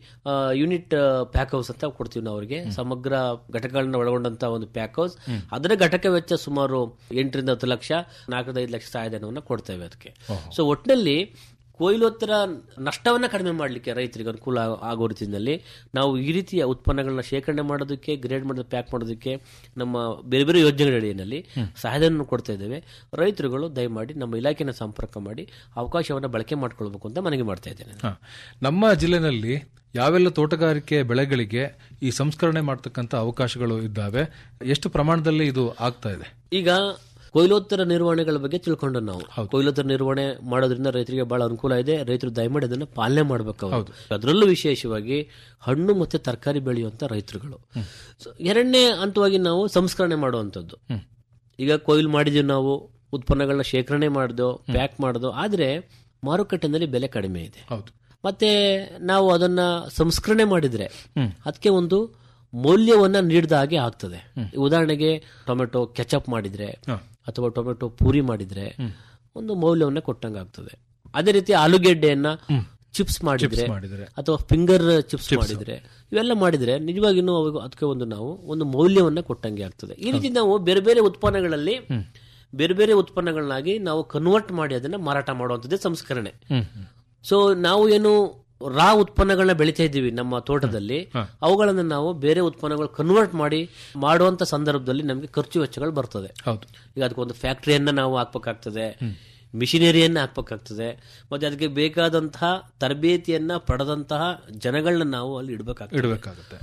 [SPEAKER 10] ಯೂನಿಟ್ ಪ್ಯಾಕ್ ಹೌಸ್ ಅಂತ ಕೊಡ್ತೀವಿ ನಾವು ಅವರಿಗೆ ಸಮಗ್ರ ಘಟಕಗಳನ್ನ ಒಳಗೊಂಡಂತ ಒಂದು ಪ್ಯಾಕ್ ಹೌಸ್ ಅದರ ಘಟಕ ವೆಚ್ಚ ಸುಮಾರು ಎಂಟರಿಂದ ಹತ್ತು ಲಕ್ಷ ನಾಲ್ಕರಿಂದ ಐದು ಲಕ್ಷ ಸಹಾಯಧನವನ್ನು ಕೊಡ್ತೇವೆ ಅದಕ್ಕೆ ಸೊ ಒಟ್ಟಿನಲ್ಲಿ ಕೊಯ್ಲೋತ್ತರ ನಷ್ಟವನ್ನ ಕಡಿಮೆ ಮಾಡಲಿಕ್ಕೆ ರೈತರಿಗೆ ಅನುಕೂಲ ಆಗೋ- ಆಗೋ ರೀತಿಯಲ್ಲಿ ನಾವು ಈ ರೀತಿಯ ಉತ್ಪನ್ನಗಳನ್ನ ಶೇಖರಣೆ ಮಾಡೋದಕ್ಕೆ ಗ್ರೇಡ್ ಮಾಡೋದು ಪ್ಯಾಕ್ ಮಾಡೋದಕ್ಕೆ ನಮ್ಮ ಬೇರೆ ಬೇರೆ ಯೋಜನೆಗಳ ಅಡಿಯಲ್ಲಿ ಸಹಾಯಧನ ಕೊಡ್ತಾ ಇದ್ದೇವೆ ರೈತರುಗಳು ದಯಮಾಡಿ ನಮ್ಮ ಇಲಾಖೆನ ಸಂಪರ್ಕ ಮಾಡಿ ಅವಕಾಶವನ್ನ ಬಳಕೆ ಮಾಡ್ಕೊಳ್ಬೇಕು ಅಂತ ಮನವಿ ಮಾಡ್ತಾ ಇದ್ದೇನೆ
[SPEAKER 9] ಹ. ನಮ್ಮ ಜಿಲ್ಲೆನಲ್ಲಿ ಯಾವೆಲ್ಲ ತೋಟಗಾರಿಕೆ ಬೆಳೆಗಳಿಗೆ ಈ ಸಂಸ್ಕರಣೆ ಮಾಡತಕ್ಕಂತ ಅವಕಾಶಗಳು ಇದ್ದಾವೆ ಎಷ್ಟು ಪ್ರಮಾಣದಲ್ಲಿ ಇದು ಆಗ್ತಾ ಇದೆ
[SPEAKER 10] ಈಗ ಕೊಯ್ಲೋತ್ತರ ನಿರ್ವಹಣೆಗಳ ಬಗ್ಗೆ ತಿಳ್ಕೊಂಡು ನಾವು ಕೊಯ್ಲೋತ್ತರ ನಿರ್ವಹಣೆ ಮಾಡೋದ್ರಿಂದ ರೈತರಿಗೆ ಬಹಳ ಅನುಕೂಲ ಇದೆ ರೈತರು ದಯಮಾಡಿ ಅದನ್ನ ಪಾಲನೆ ಮಾಡಬೇಕು ಅವರು ಅದರಲ್ಲೂ ವಿಶೇಷವಾಗಿ ಹಣ್ಣು ಮತ್ತೆ ತರಕಾರಿ ಬೆಳೆಯುವಂತ ರೈತರುಗಳು So, ಎರಡನೇ ಹಂತವಾಗಿ ನಾವು ಸಂಸ್ಕರಣೆ ಮಾಡುವಂತದ್ದು ಈಗ ಕೊಯ್ಲು ಮಾಡಿದೀವಿ ನಾವು ಉತ್ಪನ್ನಗಳನ್ನ ಶೇಖರಣೆ ಮಾಡಿದೋ ಪ್ಯಾಕ್ ಮಾಡಿದೋ ಆದ್ರೆ ಮಾರುಕಟ್ಟೆನಲ್ಲಿ ಬೆಲೆ ಕಡಿಮೆ ಇದೆ
[SPEAKER 9] ಹೌದು
[SPEAKER 10] ಮತ್ತೆ ನಾವು ಅದನ್ನ ಸಂಸ್ಕರಣೆ ಮಾಡಿದ್ರೆ ಅದಕ್ಕೆ ಒಂದು ಮೌಲ್ಯವನ್ನ ನೀಡಿದ ಹಾಗೆ ಆಗ್ತದೆ ಉದಾಹರಣೆಗೆ ಟೊಮೆಟೊ ಕೆಚಪ್ ಮಾಡಿದ್ರೆ ಅಥವಾ ಟೊಮೆಟೊ ಪೂರಿ ಮಾಡಿದ್ರೆ ಒಂದು ಮೌಲ್ಯವನ್ನ ಕೊಟ್ಟಂಗೆ ಆಗ್ತದೆ ಅದೇ ರೀತಿ ಆಲೂಗೆಡ್ಡೆಯನ್ನ ಚಿಪ್ಸ್ ಮಾಡಿದ್ರೆ
[SPEAKER 9] ಮಾಡಿದ್ರೆ.
[SPEAKER 10] ಅಥವಾ ಫಿಂಗರ್ ಚಿಪ್ಸ್ ಮಾಡಿದ್ರೆ ಇವೆಲ್ಲ ಮಾಡಿದ್ರೆ ನಿಜವಾಗಿನೂ ಅವಾಗ ಅದಕ್ಕೆ ಒಂದು ನಾವು ಒಂದು ಮೌಲ್ಯವನ್ನ ಕೊಟ್ಟಂಗೆ ಆಗ್ತದೆ ಈ ರೀತಿ ನಾವು ಬೇರೆ ಬೇರೆ ಉತ್ಪನ್ನಗಳಲ್ಲಿ ಬೇರೆ ಬೇರೆ ಉತ್ಪನ್ನಗಳನ್ನಾಗಿ ನಾವು ಕನ್ವರ್ಟ್ ಮಾಡಿ ಅದನ್ನ ಮಾರಾಟ ಮಾಡುವಂಥದ್ದೇ ಸಂಸ್ಕರಣೆ ಸೊ ನಾವು ಏನು ರಾ ಉತ್ಪನ್ನಗಳನ್ನ ಬೆಳಿತಾ ಇದ್ದೀವಿ ನಮ್ಮ ತೋಟದಲ್ಲಿ ಅವುಗಳನ್ನ ನಾವು ಬೇರೆ ಉತ್ಪನ್ನಗಳು ಕನ್ವರ್ಟ್ ಮಾಡಿ ಮಾಡುವಂತ ಸಂದರ್ಭದಲ್ಲಿ ನಮಗೆ ಖರ್ಚು ವೆಚ್ಚಗಳು ಬರ್ತದೆ
[SPEAKER 9] ಹೌದು
[SPEAKER 10] ಈಗ ಅದಕ್ಕೊಂದು ಫ್ಯಾಕ್ಟರಿಯನ್ನ ನಾವು ಹಾಕ್ಬೇಕಾಗ್ತದೆ ಮಿಷಿನರಿಯನ್ನ ಹಾಕ್ಬೇಕಾಗ್ತದೆ ಮತ್ತೆ ಅದಕ್ಕೆ ಬೇಕಾದಂತಹ ತರಬೇತಿಯನ್ನ ಪಡೆದಂತಹ ಜನಗಳನ್ನ ನಾವು ಅಲ್ಲಿ ಇಡಬೇಕಾಗ್ತದೆ
[SPEAKER 9] ಇಡಬೇಕಾಗುತ್ತೆ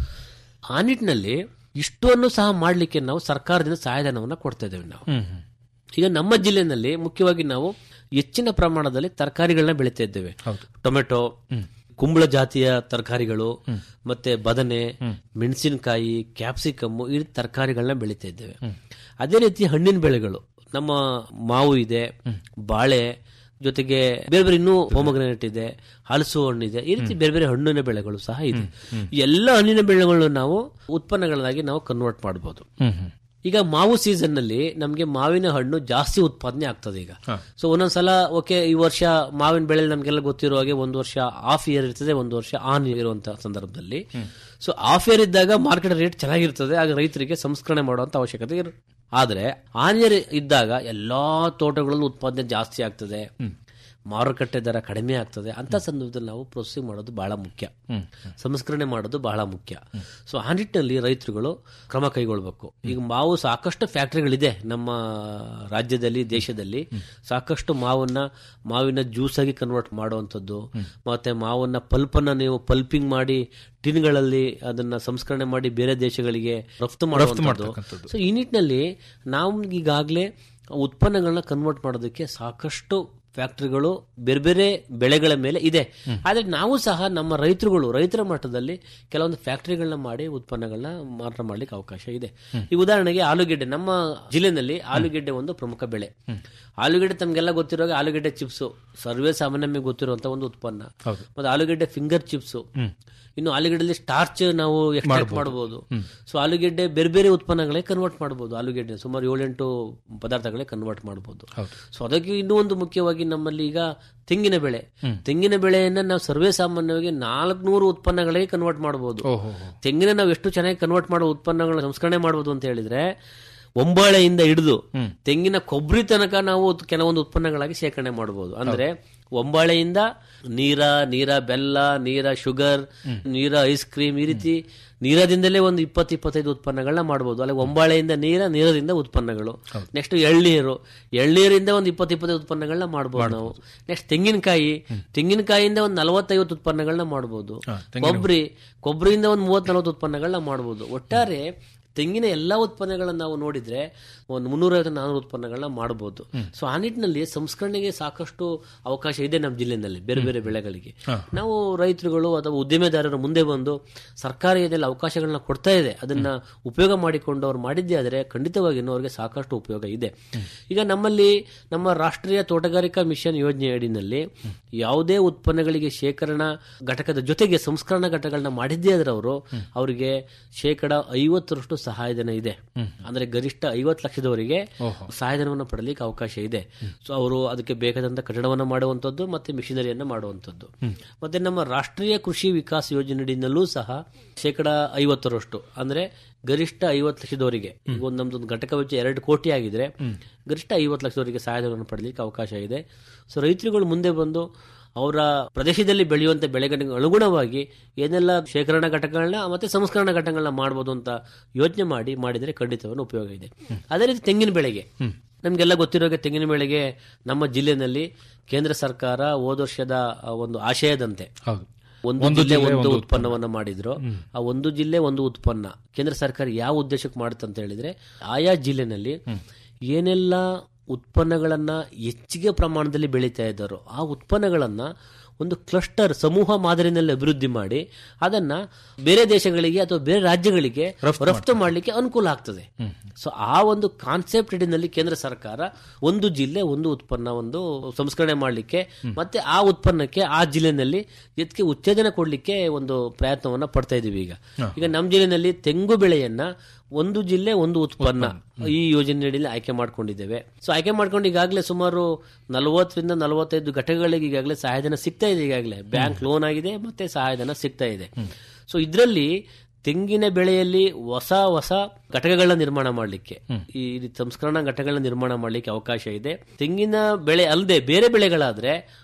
[SPEAKER 10] ಆ ನಿಟ್ಟಿನಲ್ಲಿ ಇಷ್ಟನ್ನು ಸಹ ಮಾಡಲಿಕ್ಕೆ ನಾವು ಸರ್ಕಾರದಿಂದ ಸಹಾಯಧನವನ್ನು ಕೊಡ್ತಾ ಇದ್ದೇವೆ ನಾವು
[SPEAKER 9] ಹ್ಮ್ ಹ್ಮ್.
[SPEAKER 10] ಈಗ ನಮ್ಮ ಜಿಲ್ಲೆನಲ್ಲಿ ಮುಖ್ಯವಾಗಿ ನಾವು ಹೆಚ್ಚಿನ ಪ್ರಮಾಣದಲ್ಲಿ ತರಕಾರಿಗಳನ್ನ ಬೆಳೀತಾ ಇದ್ದೇವೆ ಟೊಮೆಟೊ ಕುಂಬಳ ಜಾತಿಯ ತರಕಾರಿಗಳು ಮತ್ತೆ ಬದನೆ ಮೆಣಸಿನಕಾಯಿ ಕ್ಯಾಪ್ಸಿಕಮ್ ಈ ರೀತಿ ತರಕಾರಿಗಳನ್ನ ಬೆಳೀತಾ ಇದ್ದೇವೆ ಅದೇ ರೀತಿ ಹಣ್ಣಿನ ಬೆಳೆಗಳು ನಮ್ಮ ಮಾವು ಇದೆ ಬಾಳೆ ಜೊತೆಗೆ ಬೇರೆ ಬೇರೆ ಇನ್ನೂ ಹೋಮಗ್ರಾನೇಟ್ ಇದೆ ಹಲಸು ಹಣ್ಣಿದೆ ಈ ರೀತಿ ಬೇರೆ ಬೇರೆ ಹಣ್ಣಿನ ಬೆಳೆಗಳು ಸಹ ಇದೆ ಈ ಎಲ್ಲ ಹಣ್ಣಿನ ಬೆಳೆಗಳನ್ನು ನಾವು ಉತ್ಪನ್ನಗಳನ್ನಾಗಿ ನಾವು ಕನ್ವರ್ಟ್ ಮಾಡಬಹುದು
[SPEAKER 9] ಹ್ಮ್ ಹ್ಮ್.
[SPEAKER 10] ಈಗ ಮಾವು ಸೀಸನ್ ನಲ್ಲಿ ನಮಗೆ ಮಾವಿನ ಹಣ್ಣು ಜಾಸ್ತಿ ಉತ್ಪಾದನೆ ಆಗ್ತದೆ ಈಗ ಸೊ ಒಂದೊಂದ್ಸಲ ಓಕೆ ಈ ವರ್ಷ ಮಾವಿನ ಬೆಳೆ ನಮ್ಗೆಲ್ಲ ಗೊತ್ತಿರೋ ಹಾಗೆ ಒಂದು ವರ್ಷ ಆಫ್ ಇಯರ್ ಇರ್ತದೆ ಒಂದು ವರ್ಷ ಆನ್ ಇರುವಂತ ಸಂದರ್ಭದಲ್ಲಿ ಸೊ ಆಫ್ ಇಯರ್ ಇದ್ದಾಗ ಮಾರ್ಕೆಟ್ ರೇಟ್ ಚೆನ್ನಾಗಿರ್ತದೆ ಆಗ ರೈತರಿಗೆ ಸಂಸ್ಕರಣೆ ಮಾಡುವಂತ ಅವಶ್ಯಕತೆ ಇರು ಆದ್ರೆ ಆನ್ ಇಯರ್ ಇದ್ದಾಗ ಎಲ್ಲಾ ತೋಟಗಳಲ್ಲೂ ಉತ್ಪಾದನೆ ಜಾಸ್ತಿ ಆಗ್ತದೆ ಮಾರುಕಟ್ಟೆ ದರ ಕಡಿಮೆ ಆಗ್ತದೆ ಅಂತ ಸಂದರ್ಭದಲ್ಲಿ ನಾವು ಪ್ರೊಸೆಸಿಂಗ್ ಮಾಡೋದು ಬಹಳ ಮುಖ್ಯ ಸಂಸ್ಕರಣೆ ಮಾಡೋದು ಬಹಳ ಮುಖ್ಯ ಸೊ ಆ ನಿಟ್ಟಿನಲ್ಲಿ ರೈತರುಗಳು ಕ್ರಮ ಕೈಗೊಳ್ಬೇಕು ಈಗ ಮಾವು ಸಾಕಷ್ಟು ಫ್ಯಾಕ್ಟರಿಗಳಿದೆ ನಮ್ಮ ರಾಜ್ಯದಲ್ಲಿ ದೇಶದಲ್ಲಿ ಸಾಕಷ್ಟು ಮಾವನ್ನ ಮಾವಿನ ಜ್ಯೂಸ್ ಆಗಿ ಕನ್ವರ್ಟ್ ಮಾಡುವಂಥದ್ದು ಮತ್ತೆ ಮಾವನ್ನ ಪಲ್ಪನ್ನ ನೀವು ಪಲ್ಪಿಂಗ್ ಮಾಡಿ ಟಿನ್ಗಳಲ್ಲಿ ಅದನ್ನ ಸಂಸ್ಕರಣೆ ಮಾಡಿ ಬೇರೆ ದೇಶಗಳಿಗೆ ರಫ್ತು ಮಾಡುವಂಥದ್ದು ಸೊ ಈ ನಿಟ್ಟಿನಲ್ಲಿ ನಾವು ಈಗಾಗಲೇ ಉತ್ಪನ್ನಗಳನ್ನ ಕನ್ವರ್ಟ್ ಮಾಡೋದಕ್ಕೆ ಸಾಕಷ್ಟು ಫ್ಯಾಕ್ಟರಿಗಳು ಬೇರೆ ಬೇರೆ ಬೆಳೆಗಳ ಮೇಲೆ ಇದೆ ಆದ್ರೆ ನಾವು ಸಹ ನಮ್ಮ ರೈತರುಗಳು ರೈತರ ಮಟ್ಟದಲ್ಲಿ ಕೆಲವೊಂದು ಫ್ಯಾಕ್ಟರಿಗಳನ್ನ ಮಾಡಿ ಉತ್ಪನ್ನಗಳನ್ನ ಮಾರಾಟ ಮಾಡ್ಲಿಕ್ಕೆ ಅವಕಾಶ ಇದೆ ಈ ಉದಾಹರಣೆಗೆ ಆಲೂಗೆಡ್ಡೆ ನಮ್ಮ ಜಿಲ್ಲೆನಲ್ಲಿ ಆಲೂಗೆಡ್ಡೆ ಒಂದು ಪ್ರಮುಖ ಬೆಳೆ ಆಲೂಗೆಡ್ಡೆ ತಮ್ಗೆಲ್ಲ ಗೊತ್ತಿರೋ ಹಾಗೆ ಆಲೂಗೆಡ್ಡೆ ಚಿಪ್ಸ್ ಸರ್ವೇ ಸಾಮಾನ್ಯವಾಗಿ ಗೊತ್ತಿರುವಂತ ಒಂದು ಉತ್ಪನ್ನ ಮತ್ತೆ ಆಲೂಗೆಡ್ಡೆ ಫಿಂಗರ್ ಚಿಪ್ಸ್ ಇನ್ನು ಆಲೂಗೆಡ್ಡೆಲಿ ಸ್ಟಾರ್ಚ್ ನಾವು ಎಕ್ಸ್ಟ್ರಾಕ್ಟ್ ಮಾಡಬಹುದು ಸೊ ಆಲೂಗೆಡ್ಡೆ ಬೇರೆ ಬೇರೆ ಉತ್ಪನ್ನಗಳೇ ಕನ್ವರ್ಟ್ ಮಾಡಬಹುದು ಆಲೂಗೆಡ್ಡೆ ಸುಮಾರು ಏಳೆಂಟು ಪದಾರ್ಥಗಳೇ ಕನ್ವರ್ಟ್ ಮಾಡಬಹುದು ಸೊ ಅದಕ್ಕೆ ಇನ್ನೂ ಒಂದು ಮುಖ್ಯವಾಗಿ ನಮ್ಮಲ್ಲಿ ಈಗ ತೆಂಗಿನ ಬೆಳೆ ತೆಂಗಿನ ಬೆಳೆಯನ್ನ ನಾವು ಸರ್ವೇ ಸಾಮಾನ್ಯವಾಗಿ ನಾಲ್ಕುನೂರು ಉತ್ಪನ್ನಗಳಿಗೆ ಕನ್ವರ್ಟ್ ಮಾಡಬಹುದು ತೆಂಗಿನ ನಾವು ಎಷ್ಟು ಚೆನ್ನಾಗಿ ಕನ್ವರ್ಟ್ ಮಾಡೋ ಉತ್ಪನ್ನಗಳನ್ನ ಸಂಸ್ಕರಣೆ ಮಾಡಬಹುದು ಅಂತ ಹೇಳಿದ್ರೆ ಒಂಬಾಳೆಯಿಂದ ಹಿಡಿದು ತೆಂಗಿನ ಕೊಬ್ಬರಿ ತನಕ ನಾವು ಕೆಲವೊಂದು ಉತ್ಪನ್ನಗಳಾಗಿ ಶೇಖರಣೆ ಮಾಡಬಹುದು ಅಂದ್ರೆ ಒಂಬಾಳೆಯಿಂದ ನೀರ ನೀರ ಬೆಲ್ಲ ನೀರ ಶುಗರ್ ನೀರ ಐಸ್ ಕ್ರೀಮ್ ಈ ರೀತಿ ನೀರದಿಂದಲೇ ಒಂದು ಇಪ್ಪತ್ತು ಇಪ್ಪತ್ತೈದು ಉತ್ಪನ್ನಗಳನ್ನ ಮಾಡಬಹುದು ಅಲ್ಲಿ ಒಂಬಾಳೆಯಿಂದ ನೀರ ನೀರದಿಂದ ಉತ್ಪನ್ನಗಳು ನೆಕ್ಸ್ಟ್ ಎಳ್ನೀರು ಎಳ್ನೀರಿಂದ ಒಂದು ಇಪ್ಪತ್ತು ಇಪ್ಪತ್ತೈದು ಉತ್ಪನ್ನಗಳನ್ನ ಮಾಡಬಹುದು ನಾವು ನೆಕ್ಸ್ಟ್ ತೆಂಗಿನಕಾಯಿ ತೆಂಗಿನಕಾಯಿಯಿಂದ ಒಂದು ನಲವತ್ತೈವತ್ತು ಉತ್ಪನ್ನಗಳನ್ನ ಮಾಡಬಹುದು ಕೊಬ್ಬರಿ ಕೊಬ್ಬರಿಯಿಂದ ಒಂದು ಮೂವತ್ ನಲವತ್ತು ಉತ್ಪನ್ನಗಳನ್ನ ಮಾಡಬಹುದು ಒಟ್ಟಾರೆ ತೆಂಗಿನ ಎಲ್ಲಾ ಉತ್ಪನ್ನಗಳನ್ನ ನಾವು ನೋಡಿದ್ರೆ ಒಂದು ಮುನ್ನೂರೈವತ್ತು ನಾನೂರು ಉತ್ಪನ್ನಗಳನ್ನ ಮಾಡಬಹುದು ಸೊ ಆ ನಿಟ್ಟಿನಲ್ಲಿ ಸಂಸ್ಕರಣೆಗೆ ಸಾಕಷ್ಟು ಅವಕಾಶ ಇದೆ ನಮ್ಮ ಜಿಲ್ಲೆಯಲ್ಲಿ ಬೇರೆ ಬೇರೆ ಬೆಳೆಗಳಿಗೆ ನಾವು ರೈತರುಗಳು ಅಥವಾ ಉದ್ಯಮೆದಾರರು ಮುಂದೆ ಬಂದು ಸರ್ಕಾರ ಇದೆಲ್ಲ ಅವಕಾಶಗಳನ್ನ ಕೊಡ್ತಾ ಇದೆ ಅದನ್ನ ಉಪಯೋಗ ಮಾಡಿಕೊಂಡು ಅವ್ರು ಮಾಡಿದ್ದೇ ಆದರೆ ಖಂಡಿತವಾಗಿ ಅವ್ರಿಗೆ ಸಾಕಷ್ಟು ಉಪಯೋಗ ಇದೆ ಈಗ ನಮ್ಮಲ್ಲಿ ನಮ್ಮ ರಾಷ್ಟ್ರೀಯ ತೋಟಗಾರಿಕಾ ಮಿಷನ್ ಯೋಜನೆ ಅಡಿನಲ್ಲಿ ಯಾವುದೇ ಉತ್ಪನ್ನಗಳಿಗೆ ಶೇಖರಣಾ ಘಟಕದ ಜೊತೆಗೆ ಸಂಸ್ಕರಣಾ ಘಟಕಗಳನ್ನ ಮಾಡಿದ್ದೇ ಆದ್ರೆ ಅವರು ಅವರಿಗೆ ಶೇಕಡ ಐವತ್ತರಷ್ಟು ಸಹಾಯಧನ ಇದೆ ಅಂದ್ರೆ ಗರಿಷ್ಠ ಐವತ್ತು ಲಕ್ಷದವರೆಗೆ ಸಹಾಯಧನವನ್ನು ಪಡಲಿಕ್ಕೆ ಅವಕಾಶ ಇದೆ ಸೊ ಅವರು ಅದಕ್ಕೆ ಬೇಕಾದಂತ ಕಟ್ಟಡವನ್ನು ಮಾಡುವಂತದ್ದು ಮತ್ತೆ ಮಿಷನರಿಯನ್ನ ಮಾಡುವಂತದ್ದು ಮತ್ತೆ ನಮ್ಮ ರಾಷ್ಟ್ರೀಯ ಕೃಷಿ ವಿಕಾಸ ಯೋಜನೆಯಡಿನಲ್ಲೂ ಸಹ ಶೇಕಡ ಐವತ್ತರಷ್ಟು ಅಂದ್ರೆ ಗರಿಷ್ಠ ಐವತ್ತು ಲಕ್ಷದವರೆಗೆ ಈಗ ಒಂದು ನಮ್ದೊಂದು ಘಟಕ ವೆಚ್ಚ ಎರಡು ಕೋಟಿ ಆಗಿದ್ರೆ ಗರಿಷ್ಠ ಐವತ್ತು ಲಕ್ಷದವರೆಗೆ ಸಹಾಯಧನವನ್ನು ಪಡಲಿಕ್ಕೆ ಅವಕಾಶ ಇದೆ ಸೊ ರೈತರುಗಳು ಮುಂದೆ ಬಂದು ಅವರ ಪ್ರದೇಶದಲ್ಲಿ ಬೆಳೆಯುವಂತ ಬೆಳೆಗಳಿಗೆ ಅನುಗುಣವಾಗಿ ಏನೆಲ್ಲ ಶೇಖರಣಾ ಘಟಕಗಳನ್ನ ಮತ್ತೆ ಸಂಸ್ಕರಣಾ ಘಟಕಗಳನ್ನ ಮಾಡಬಹುದು ಅಂತ ಯೋಚನೆ ಮಾಡಿ ಮಾಡಿದ್ರೆ ಖಂಡಿತವನ್ನು ಉಪಯೋಗ ಇದೆ ಅದೇ ರೀತಿ ತೆಂಗಿನ ಬೆಳೆಗೆ ನಮ್ಗೆಲ್ಲ ಗೊತ್ತಿರೋ ಹಾಗೆ ತೆಂಗಿನ ಬೆಳೆಗೆ ನಮ್ಮ ಜಿಲ್ಲೆನಲ್ಲಿ ಕೇಂದ್ರ ಸರ್ಕಾರ ಹೋದ ವರ್ಷದ ಆ, ಒಂದು ಆಶಯದಂತೆ
[SPEAKER 9] ಹೌದು
[SPEAKER 10] ಒಂದು ಜಿಲ್ಲೆ ಒಂದು ಉತ್ಪನ್ನವನ್ನ ಮಾಡಿದ್ರು ಆ ಒಂದು ಜಿಲ್ಲೆ ಒಂದು ಉತ್ಪನ್ನ ಕೇಂದ್ರ ಸರ್ಕಾರ ಯಾವ ಉದ್ದೇಶಕ್ಕೆ ಮಾಡುತ್ತೆ ಅಂತ ಹೇಳಿದ್ರೆ ಆಯಾ ಜಿಲ್ಲೆನಲ್ಲಿ ಏನೆಲ್ಲ ಉತ್ಪನ್ನಗಳನ್ನ ಹೆಚ್ಚಿಗೆ ಪ್ರಮಾಣದಲ್ಲಿ ಬೆಳೀತಾ ಇದ್ದಾರೋ ಆ ಉತ್ಪನ್ನಗಳನ್ನ ಒಂದು ಕ್ಲಸ್ಟರ್ ಸಮೂಹ ಮಾದರಿನಲ್ಲಿ ಅಭಿವೃದ್ಧಿ ಮಾಡಿ ಅದನ್ನ ಬೇರೆ ದೇಶಗಳಿಗೆ ಅಥವಾ ಬೇರೆ ರಾಜ್ಯಗಳಿಗೆ ರಫ್ತು ಮಾಡಲಿಕ್ಕೆ ಅನುಕೂಲ ಆಗ್ತದೆ ಸೊ ಆ ಒಂದು ಕಾನ್ಸೆಪ್ಟ್ ಇಡಿನಲ್ಲಿ ಕೇಂದ್ರ ಸರ್ಕಾರ ಒಂದು ಜಿಲ್ಲೆ ಒಂದು ಉತ್ಪನ್ನ ಒಂದು ಸಂಸ್ಕರಣೆ ಮಾಡಲಿಕ್ಕೆ ಮತ್ತೆ ಆ ಉತ್ಪನ್ನಕ್ಕೆ ಆ ಜಿಲ್ಲೆನಲ್ಲಿ ಇದಕ್ಕೆ ಉತ್ತೇಜನ ಕೊಡ್ಲಿಕ್ಕೆ ಒಂದು ಪ್ರಯತ್ನವನ್ನ ಪಡ್ತಾ ಇದೀವಿ ಈಗ ಈಗ ನಮ್ಮ ಜಿಲ್ಲೆನಲ್ಲಿ ತೆಂಗು ಬೆಳೆಯನ್ನ ಒಂದು ಜಿಲ್ಲೆ ಒಂದು ಉತ್ಪನ್ನ ಈ ಯೋಜನೆಯಲ್ಲಿ ಆಯ್ಕೆ ಮಾಡ್ಕೊಂಡಿದ್ದೇವೆ ಸೊ ಆಯ್ಕೆ ಮಾಡ್ಕೊಂಡು ಈಗಾಗಲೇ ಸುಮಾರು ನಲವತ್ತರಿಂದ ನಲವತ್ತೈದು ಘಟಕಗಳಿಗೆ ಈಗಾಗಲೇ ಸಹಾಯಧನ ಸಿಗ್ತಾ ಇದೆ ಈಗಾಗಲೇ ಬ್ಯಾಂಕ್ ಲೋನ್ ಆಗಿದೆ ಮತ್ತೆ ಸಹಾಯಧನ ಸಿಗ್ತಾ ಇದೆ ಸೊ ಇದರಲ್ಲಿ ತೆಂಗಿನ ಬೆಳೆಯಲ್ಲಿ ಹೊಸ ಹೊಸ ಘಟಕಗಳನ್ನ ನಿರ್ಮಾಣ ಮಾಡಲಿಕ್ಕೆ ಈ ರೀತಿ ಸಂಸ್ಕರಣಾ ಘಟಕಗಳನ್ನ ನಿರ್ಮಾಣ ಮಾಡಲಿಕ್ಕೆ ಅವಕಾಶ ಇದೆ ತೆಂಗಿನ ಬೆಳೆ ಅಲ್ಲದೆ ಬೇರೆ ಬೆಳೆಗಳಾದ್ರೆ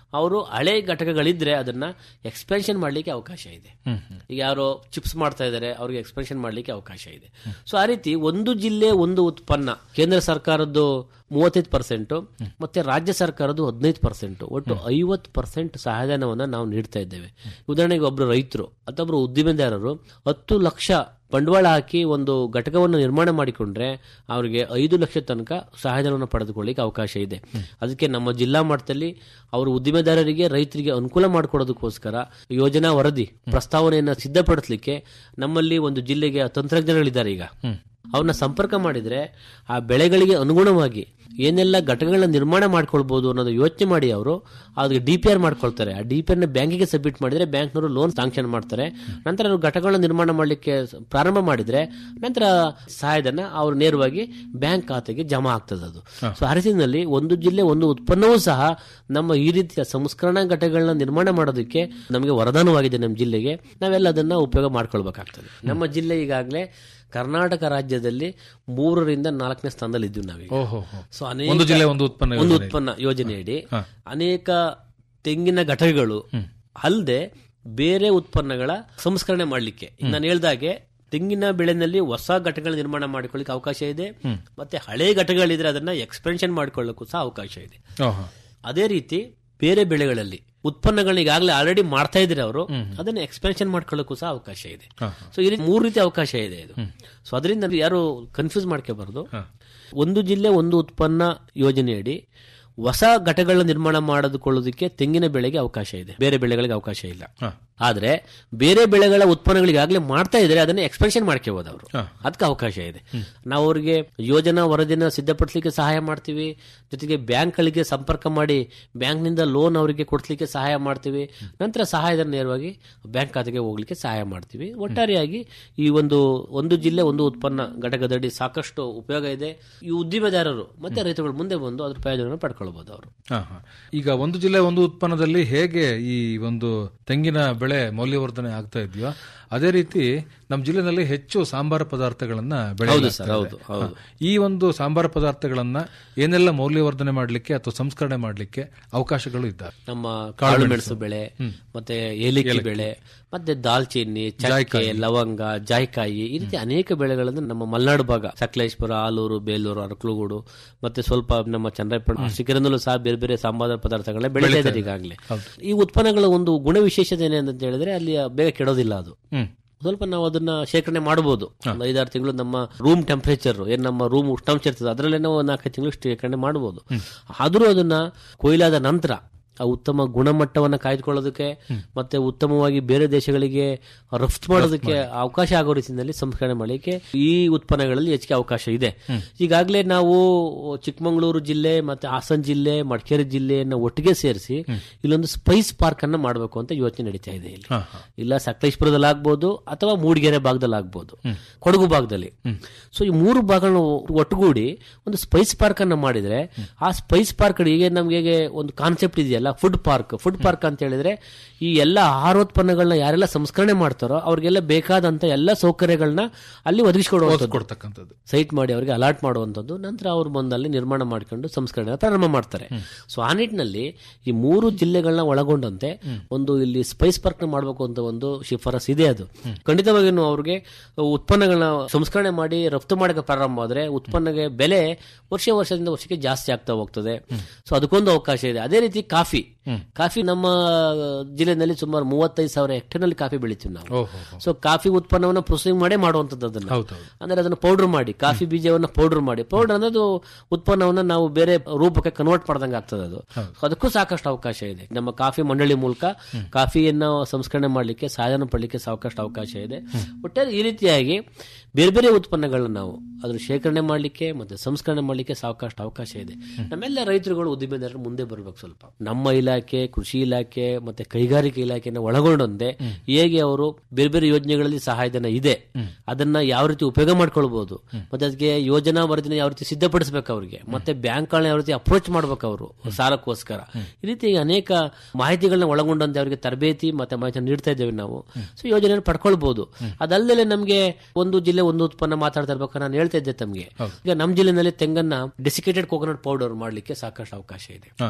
[SPEAKER 10] ಅವರು ಹಳೆ ಘಟಕಗಳಿದ್ರೆ ಅದನ್ನ ಎಕ್ಸ್ಪೆನ್ಷನ್ ಮಾಡ್ಲಿಕ್ಕೆ ಅವಕಾಶ ಇದೆ ಈಗ ಯಾರೋ ಚಿಪ್ಸ್ ಮಾಡ್ತಾ ಇದ್ದಾರೆ ಅವ್ರಿಗೆ ಎಕ್ಸ್ಪೆನ್ಷನ್ ಮಾಡ್ಲಿಕ್ಕೆ ಅವಕಾಶ ಇದೆ ಸೊ ಆ ರೀತಿ ಒಂದು ಜಿಲ್ಲೆ ಒಂದು ಉತ್ಪನ್ನ ಕೇಂದ್ರ ಸರ್ಕಾರದ್ದು ಮೂವತ್ತೈದು ಪರ್ಸೆಂಟ್ ಮತ್ತೆ ರಾಜ್ಯ ಸರ್ಕಾರದ್ದು ಹದಿನೈದು ಪರ್ಸೆಂಟ್ ಒಟ್ಟು ಐವತ್ತು ಪರ್ಸೆಂಟ್ ಸಹಾಯಧನವನ್ನ ನಾವು ನೀಡ್ತಾ ಇದ್ದೇವೆ ಉದಾಹರಣೆಗೆ ಒಬ್ರು ರೈತರು ಅಥವಾ ಒಬ್ರು ಉದ್ದಿಮೆದಾರರು ಹತ್ತು ಲಕ್ಷ ಬಂಡವಾಳ ಹಾಕಿ ಒಂದು ಘಟಕವನ್ನು ನಿರ್ಮಾಣ ಮಾಡಿಕೊಂಡ್ರೆ ಅವರಿಗೆ ಐದು ಲಕ್ಷ ತನಕ ಸಹಾಯಧನವನ್ನು ಪಡೆದುಕೊಳ್ಳಿಕ್ಕೆ ಅವಕಾಶ ಇದೆ ಅದಕ್ಕೆ ನಮ್ಮ ಜಿಲ್ಲಾ ಮಟ್ಟದಲ್ಲಿ ಅವರು ಉದ್ದಿಮೆದಾರರಿಗೆ ರೈತರಿಗೆ ಅನುಕೂಲ ಮಾಡಿಕೊಡೋದಕ್ಕೋಸ್ಕರ ಯೋಜನಾ ವರದಿ ಪ್ರಸ್ತಾವನೆಯನ್ನು ಸಿದ್ಧಪಡಿಸಲಿಕ್ಕೆ ನಮ್ಮಲ್ಲಿ ಒಂದು ಜಿಲ್ಲೆಗೆ ತಂತ್ರಜ್ಞರಿದ್ದಾರೆ ಈಗ ಅವ್ರನ್ನ ಸಂಪರ್ಕ ಮಾಡಿದ್ರೆ ಆ ಬೆಳೆಗಳಿಗೆ ಅನುಗುಣವಾಗಿ ಏನೆಲ್ಲ ಘಟಕಗಳನ್ನ ನಿರ್ಮಾಣ ಮಾಡ್ಕೊಳ್ಬಹುದು ಅನ್ನೋದು ಯೋಚನೆ ಮಾಡಿ ಅವರು ಅದಕ್ಕೆ ಡಿ ಪಿ ಆರ್ ಮಾಡ್ಕೊಳ್ತಾರೆ ಆ ಡಿ ಪಿ ಆರ್ ನ ಬ್ಯಾಂಕಿಗೆ ಸಬ್ಮಿಟ್ ಮಾಡಿದ್ರೆ ಬ್ಯಾಂಕ್ನವರು ಲೋನ್ ಸ್ಯಾಂಕ್ಷನ್ ಮಾಡ್ತಾರೆ ನಂತರ ಅವರು ಘಟಕಗಳನ್ನ ನಿರ್ಮಾಣ ಮಾಡಲಿಕ್ಕೆ ಪ್ರಾರಂಭ ಮಾಡಿದ್ರೆ ನಂತರ ಸಹಾಯಧನ ಅವರು ನೇರವಾಗಿ ಬ್ಯಾಂಕ್ ಖಾತೆಗೆ ಜಮಾ ಆಗ್ತದೆ ಅದು ಸೊ ಆ ರೀತಿಯಲ್ಲಿ ಒಂದು ಜಿಲ್ಲೆ ಒಂದು ಉತ್ಪನ್ನವೂ ಸಹ ನಮ್ಮ ಈ ರೀತಿಯ ಸಂಸ್ಕರಣಾ ಘಟಕಗಳನ್ನ ನಿರ್ಮಾಣ ಮಾಡೋದಕ್ಕೆ ನಮಗೆ ವರದಾನವಾಗಿದೆ ನಮ್ಮ ಜಿಲ್ಲೆಗೆ ನಾವೆಲ್ಲ ಅದನ್ನ ಉಪಯೋಗ ಮಾಡ್ಕೊಳ್ಬೇಕಾಗ್ತದೆ ನಮ್ಮ ಜಿಲ್ಲೆ ಈಗಾಗಲೇ ಕರ್ನಾಟಕ ರಾಜ್ಯದಲ್ಲಿ ಮೂರರಿಂದ ನಾಲ್ಕನೇ ಸ್ಥಾನದಲ್ಲಿ ಇದ್ದೀವಿ ನಾವೀಗ
[SPEAKER 9] ಓಹೋ
[SPEAKER 10] ಸೊ ಅನೇಕ
[SPEAKER 9] ಒಂದು ಜಿಲ್ಲೆ ಒಂದು ಉತ್ಪನ್ನ
[SPEAKER 10] ಒಂದು
[SPEAKER 9] ಯೋಜನೆ.
[SPEAKER 10] ಉತ್ಪನ್ನ ಯೋಜನೆಯಡಿ ಅನೇಕ ತೆಂಗಿನ ಘಟಕಗಳು ಅಲ್ಲದೆ ಬೇರೆ ಉತ್ಪನ್ನಗಳ ಸಂಸ್ಕರಣೆ ಮಾಡಲಿಕ್ಕೆ ನಾನು ಹೇಳ್ದಾಗೆ ತೆಂಗಿನ ಬೆಳೆನಲ್ಲಿ ಹೊಸ ಘಟಕಗಳ ನಿರ್ಮಾಣ ಮಾಡಿಕೊಳ್ಳಿಕ್ಕೆ ಅವಕಾಶ ಇದೆ ಮತ್ತೆ ಹಳೆ ಘಟಕಗಳಿದ್ರೆ ಅದನ್ನ ಎಕ್ಸ್ಪೆನ್ಷನ್ ಮಾಡಿಕೊಳ್ಳಕ್ಕೂ ಸಹ ಅವಕಾಶ ಇದೆ
[SPEAKER 9] ಓಹೋ.
[SPEAKER 10] ಅದೇ ರೀತಿ ಬೇರೆ ಬೆಳೆಗಳಲ್ಲಿ ಉತ್ಪನ್ನಗಳನ್ನ ಈಗಾಗಲೇ ಆಲ್ರೆಡಿ ಮಾಡ್ತಾ ಇದ್ರೆ ಅವರು ಅದನ್ನ ಎಕ್ಸ್ಪೆನ್ಷನ್ ಮಾಡ್ಕೊಳ್ಳಕ್ಕೂ ಸಹ ಅವಕಾಶ ಇದೆ ಸೊ ಈ ರೀತಿ ಮೂರು ರೀತಿ ಅವಕಾಶ ಇದೆ ಇದು ಸೊ ಅದರಿಂದ ಯಾರು ಕನ್ಫ್ಯೂಸ್ ಮಾಡ್ಕೋಬಾರ್ದು ಒಂದು ಜಿಲ್ಲೆ ಒಂದು ಉತ್ಪನ್ನ ಯೋಜನೆಯಡಿ ಹೊಸ ಘಟಕಗಳ ನಿರ್ಮಾಣ ಮಾಡಿಕೊಳ್ಳೋದಕ್ಕೆ ತೆಂಗಿನ ಬೆಳೆಗೆ ಅವಕಾಶ ಇದೆ ಬೇರೆ ಬೆಳೆಗಳಿಗೆ ಅವಕಾಶ ಇಲ್ಲ ಆದ್ರೆ ಬೇರೆ ಬೆಳೆಗಳ ಉತ್ಪನ್ನಗಳಿಗಾಗಲೇ ಮಾಡ್ತಾ ಇದ್ರೆ ಅದನ್ನ ಎಕ್ಸ್ಪೆನ್ಷನ್ ಮಾಡ್ಕೋಬಹುದು ಅವರು ಅದಕ್ಕೆ ಅವಕಾಶ ಇದೆ ನಾವು ಅವ್ರಿಗೆ ಯೋಜನಾ ವರದಿನ ಸಿದ್ಧಪಡಿಸಲಿಕ್ಕೆ ಸಹಾಯ ಮಾಡ್ತೀವಿ ಜೊತೆಗೆ ಬ್ಯಾಂಕ್ಗಳಿಗೆ ಸಂಪರ್ಕ ಮಾಡಿ ಬ್ಯಾಂಕ್ನಿಂದ ಲೋನ್ ಅವರಿಗೆ ಕೊಡಿಸ್ಲಿಕ್ಕೆ ಸಹಾಯ ಮಾಡ್ತೀವಿ ನಂತರ ಸಹಾಯಧನ ನೇರವಾಗಿ ಬ್ಯಾಂಕ್ ಖಾತೆಗೆ ಹೋಗ್ಲಿಕ್ಕೆ ಸಹಾಯ ಮಾಡ್ತೀವಿ ಒಟ್ಟಾರೆಯಾಗಿ ಈ ಒಂದು ಒಂದು ಜಿಲ್ಲೆ ಒಂದು ಉತ್ಪನ್ನ ಘಟಕದಡಿ ಸಾಕಷ್ಟು ಉಪಯೋಗ ಇದೆ ಈ ಉದ್ದಿಮೆದಾರರು ಮತ್ತೆ ರೈತರುಗಳು ಮುಂದೆ ಬಂದು ಅದ್ರ ಪ್ರಯೋಜನ ಪಡ್ಕೊಳ್ಬಹುದು ಅವರು
[SPEAKER 9] ಹಾ, ಹಾ. ಈಗ ಒಂದು ಜಿಲ್ಲೆ ಒಂದು ಉತ್ಪನ್ನದಲ್ಲಿ ಹೇಗೆ ಈ ಒಂದು ತೆಂಗಿನ ಬೆಳೆ ಮೌಲ್ಯವರ್ಧನೆ ಆಗ್ತಾ ಇದೆಯೋ ಅದೇ ರೀತಿ ನಮ್ಮ ಜಿಲ್ಲೆನಲ್ಲಿ ಹೆಚ್ಚು ಸಾಂಬಾರ ಪದಾರ್ಥಗಳನ್ನ
[SPEAKER 10] ಹೌದು
[SPEAKER 9] ಬೆಳೆಯಲಾಗ್ತಾ
[SPEAKER 10] ಸರ್,
[SPEAKER 9] ಇದೆ.
[SPEAKER 10] ಹೌದು, ಹೌದು.
[SPEAKER 9] ಹಾ. ಈ ಒಂದು ಸಾಂಬಾರ ಪದಾರ್ಥಗಳನ್ನ ಏನೆಲ್ಲ ಮೌಲ್ಯವರ್ಧನೆ ಮಾಡಲಿಕ್ಕೆ ಅಥವಾ ಸಂಸ್ಕರಣೆ ಮಾಡಲಿಕ್ಕೆ ಅವಕಾಶಗಳು ಇದ್ದಾವೆ
[SPEAKER 10] ನಮ್ಮ
[SPEAKER 9] ಕಾಳು
[SPEAKER 10] ಕಾಳು
[SPEAKER 9] ಮೆಣಸು.
[SPEAKER 10] ಮೆಣಸು ಬೆಳೆ ಮತ್ತೆ ಏಲಕ್ಕಿ ಬೆಳೆ ಮತ್ತೆ ದಾಲ್ಚಿನ್ನಿ ಚಕ್ಕೆ
[SPEAKER 9] ಜಾಯಿಕಾಯಿ.
[SPEAKER 10] ಲವಂಗ ಜಾಯಿಕಾಯಿ ಈ ರೀತಿ ಅನೇಕ ಬೆಳೆಗಳನ್ನು ನಮ್ಮ ಮಲೆನಾಡು ಭಾಗ ಸಕಲೇಶ್ಪುರ ಆಲೂರು ಬೇಲೂರು ಅರಕಲಗೂಡು ಮತ್ತೆ ಸ್ವಲ್ಪ ನಮ್ಮ ಚಂದ್ರಪಟ್ಟಣ ಶಿಖರದಲ್ಲೂ ಸಹ ಬೇರೆ ಬೇರೆ ಸಾಂಬಾರ ಪದಾರ್ಥಗಳನ್ನ ಬೆಳೀತಾ ಇದ್ದಾರೆ ಈಗಾಗಲೇ ಈ ಉತ್ಪನ್ನಗಳ ಒಂದು ಗುಣ ವಿಶೇಷತೆ ಏನಂತ ಹೇಳಿದ್ರೆ ಅಲ್ಲಿ ಬೇಗ ಕೆಡೋದಿಲ್ಲ ಅದು
[SPEAKER 9] ಹ್ಮ್.
[SPEAKER 10] ಸ್ವಲ್ಪ ನಾವು ಅದನ್ನ ಶೇಖರಣೆ ಮಾಡಬಹುದು ಒಂದು ಐದಾರು ತಿಂಗಳು ನಮ್ಮ ರೂಮ್ ಟೆಂಪರೇಚರ್ ಏನ್ ನಮ್ಮ ರೂಮ್ ಉಷ್ಣಾಂಶ ಇರ್ತದೆ ಅದರಲ್ಲೇ ನಾವು ಒಂದು ನಾಲ್ಕೈದು ತಿಂಗಳು ಶೇಖರಣೆ ಮಾಡಬಹುದು ಆದರೂ ಅದನ್ನ ಕೊಯ್ಲಾದ ನಂತರ ಆ ಉತ್ತಮ ಗುಣಮಟ್ಟವನ್ನ ಕಾಯ್ದುಕೊಳ್ಳೋದಕ್ಕೆ ಮತ್ತೆ ಉತ್ತಮವಾಗಿ ಬೇರೆ ದೇಶಗಳಿಗೆ ರಫ್ತು ಮಾಡೋದಕ್ಕೆ ಅವಕಾಶ ಆಗೋ ರೀತಿಯಲ್ಲಿ ಸಂಸ್ಕರಣೆ ಮಾಡಲಿಕ್ಕೆ ಈ ಉತ್ಪನ್ನಗಳಲ್ಲಿ ಹೆಚ್ಚಿಗೆ ಅವಕಾಶ ಇದೆ ಈಗಾಗಲೇ ನಾವು ಚಿಕ್ಕಮಗಳೂರು ಜಿಲ್ಲೆ ಮತ್ತೆ ಹಾಸನ ಜಿಲ್ಲೆ ಮಡಿಕೇರಿ ಜಿಲ್ಲೆಯನ್ನ ಒಟ್ಟಿಗೆ ಸೇರಿಸಿ ಇಲ್ಲೊಂದು ಸ್ಪೈಸ್ ಪಾರ್ಕ್ ಅನ್ನ ಮಾಡಬೇಕು ಅಂತ ಯೋಚನೆ ನಡೀತಾ ಇದೆ ಇಲ್ಲಿ ಇಲ್ಲ ಸಕಲೇಶ್ಪುರದಲ್ಲಿ ಆಗ್ಬೋದು ಅಥವಾ ಮೂಡಿಗೆರೆ ಭಾಗದಲ್ಲಿ ಆಗ್ಬೋದು ಕೊಡಗು ಭಾಗದಲ್ಲಿ ಸೊ ಈ ಮೂರು ಭಾಗಗಳನ್ನು ಒಟ್ಟುಗೂಡಿ ಒಂದು ಸ್ಪೈಸ್ ಪಾರ್ಕ್ ಅನ್ನ ಮಾಡಿದ್ರೆ ಆ ಸ್ಪೈಸ್ ಪಾರ್ಕ್ ಈಗ ನಮ್ಗೆ ಹೇಗೆ ಒಂದು ಕಾನ್ಸೆಪ್ಟ್ ಇದೆಯಲ್ಲ ಫುಡ್ ಪಾರ್ಕ್ ಫುಡ್ ಪಾರ್ಕ್ ಅಂತ ಹೇಳಿದ್ರೆ ಈ ಎಲ್ಲ ಆಹಾರೋತ್ಪನ್ನಗಳನ್ನ ಯಾರೆಲ್ಲ ಸಂಸ್ಕರಣೆ ಮಾಡ್ತಾರೋ ಅವ್ರಿಗೆಲ್ಲ ಬೇಕಾದಂತ ಎಲ್ಲ ಸೌಕರ್ಯಗಳನ್ನ ಅಲ್ಲಿ ಒದಗಿಸಿಕೊಡುವಂಥದ್ದು
[SPEAKER 9] ಕೊಡ್ತಕ್ಕಂಥದ್ದು
[SPEAKER 10] ಸೈಟ್ ಮಾಡಿ ಅವರಿಗೆ ಅಲಾಟ್ ಮಾಡುವಂಥದ್ದು ನಂತರ ಅವರು ಬಂದು ಅಲ್ಲಿ ನಿರ್ಮಾಣ ಮಾಡ್ಕೊಂಡು ಸಂಸ್ಕರಣೆ ಪ್ರಾರಂಭ ಮಾಡ್ತಾರೆ ಸೊ ಆ ನಿಟ್ಟಿನಲ್ಲಿ ಈ ಮೂರು ಜಿಲ್ಲೆಗಳನ್ನ ಒಳಗೊಂಡಂತೆ ಒಂದು ಇಲ್ಲಿ ಸ್ಪೈಸ್ ಪಾರ್ಕ್ ಮಾಡಬೇಕು ಅಂತ ಒಂದು ಶಿಫಾರಸ್ ಇದೆ ಅದು ಖಂಡಿತವಾಗಿ ಅವ್ರಿಗೆ ಉತ್ಪನ್ನಗಳನ್ನ ಸಂಸ್ಕರಣೆ ಮಾಡಿ ರಫ್ತು ಮಾಡಕ್ಕೆ ಪ್ರಾರಂಭ ಆದ್ರೆ ಉತ್ಪನ್ನಗೆ ಬೆಲೆ ವರ್ಷ ವರ್ಷದಿಂದ ವರ್ಷಕ್ಕೆ ಜಾಸ್ತಿ ಆಗ್ತಾ ಹೋಗ್ತದೆ ಸೊ ಅದಕ್ಕೊಂದು ಅವಕಾಶ ಇದೆ ಅದೇ ರೀತಿ ಕಾಫಿ ಕಾಫಿ ನಮ್ಮ ಜಿಲ್ಲೆನಲ್ಲಿ ಸುಮಾರು ಮೂವತ್ತೈದು ಸಾವಿರ ಹೆಕ್ಟೇರ್ನಲ್ಲಿ ಕಾಫಿ ಬೆಳಿತೀವಿ ನಾವು
[SPEAKER 9] ಓಹೋ
[SPEAKER 10] ಸೊ ಕಾಫಿ ಉತ್ಪನ್ನವನ್ನ ಪ್ರೊಸೆಸಿಂಗ್ ಮಾಡೇ ಮಾಡುವಂಥದ್ದು ಅದನ್ನ
[SPEAKER 9] ಹೌದೌದು.
[SPEAKER 10] ಅಂದ್ರೆ ಅದನ್ನ ಪೌಡರ್ ಮಾಡಿ ಕಾಫಿ ಬೀಜವನ್ನ ಪೌಡರ್ ಮಾಡಿ ಪೌಡರ್ ಅನ್ನೋದು ಉತ್ಪನ್ನವನ್ನ ನಾವು ಬೇರೆ ರೂಪಕ್ಕೆ ಕನ್ವರ್ಟ್ ಮಾಡ್ದಂಗೆ ಆಗ್ತದೆ ಅದು So ಅದಕ್ಕೂ ಸಾಕಷ್ಟು ಅವಕಾಶ ಇದೆ ನಮ್ಮ ಕಾಫಿ ಮಂಡಳಿ ಮೂಲಕ ಕಾಫಿಯನ್ನ ಸಂಸ್ಕರಣೆ ಮಾಡಲಿಕ್ಕೆ ಸಹಾಯನ ಪಡಲಿಕ್ಕೆ ಸಾಕಷ್ಟು ಅವಕಾಶ ಇದೆ ಒಟ್ಟಾರೆ ಈ ರೀತಿಯಾಗಿ ಬೇರೆ ಬೇರೆ ಉತ್ಪನ್ನಗಳನ್ನ ನಾವು ಅದ್ರ ಶೇಖರಣೆ ಮಾಡಲಿಕ್ಕೆ ಮತ್ತೆ ಸಂಸ್ಕರಣೆ ಮಾಡಲಿಕ್ಕೆ ಸಾಕಷ್ಟು ಅವಕಾಶ ಇದೆ ನಮ್ಮೆಲ್ಲ ರೈತರುಗಳು ಉದ್ದಿಮೆದಾರರು ಮುಂದೆ ಬರಬೇಕು ಸ್ವಲ್ಪ ನಮ್ಮ ಇಲಾಖೆ ಕೃಷಿ ಇಲಾಖೆ ಮತ್ತೆ ಕೈಗಾರಿಕೆ ಇಲಾಖೆನ ಒಳಗೊಂಡಂತೆ ಹೇಗೆ ಅವರು ಬೇರೆ ಬೇರೆ ಯೋಜನೆಗಳಲ್ಲಿ ಸಹಾಯಧನ ಇದೆ ಅದನ್ನ ಯಾವ ರೀತಿ ಉಪಯೋಗ ಮಾಡ್ಕೊಳ್ಬಹುದು ಮತ್ತೆ ಅದಕ್ಕೆ ಯೋಜನಾ ವರದಿನ ಯಾವ ರೀತಿ ಸಿದ್ಧಪಡಿಸಬೇಕು ಅವ್ರಿಗೆ ಮತ್ತೆ ಬ್ಯಾಂಕ್ಗಳನ್ನ ಯಾವ ರೀತಿ ಅಪ್ರೋಚ್ ಮಾಡ್ಬೇಕು ಅವರು ಸಾಲಕ್ಕೋಸ್ಕರ ಈ ರೀತಿ ಅನೇಕ ಮಾಹಿತಿಗಳನ್ನ ಒಳಗೊಂಡಂತೆ ಅವರಿಗೆ ತರಬೇತಿ ಮತ್ತೆ ಮಾಹಿತಿ ನೀಡ್ತಾ ಇದ್ದೇವೆ ನಾವು ಸೊ ಯೋಜನೆಯನ್ನು ಪಡ್ಕೊಳ್ಬಹುದು ಅದಲ್ಲದೆ ನಮಗೆ ಒಂದು ಜಿಲ್ಲೆ ಒಂದು ಉತ್ಪನ್ನ ಮಾತಾಡ್ತಾ ಇರ್ಬೇಕು ನಾನು ಹೇಳ್ತಾ ಇದ್ದೆ ತಮಗೆ ಈಗ ನಮ್ಮ ಜಿಲ್ಲೆನಲ್ಲಿ ತೆಂಗನ್ನ ಡೆಸಿಕೇಟೆಡ್ ಕೋಕೋನಟ್ ಪೌಡರ್ ಮಾಡ್ಲಿಕ್ಕೆ ಸಾಕಷ್ಟು ಅವಕಾಶ ಇದೆ
[SPEAKER 9] ಹಾ, ಹಾ.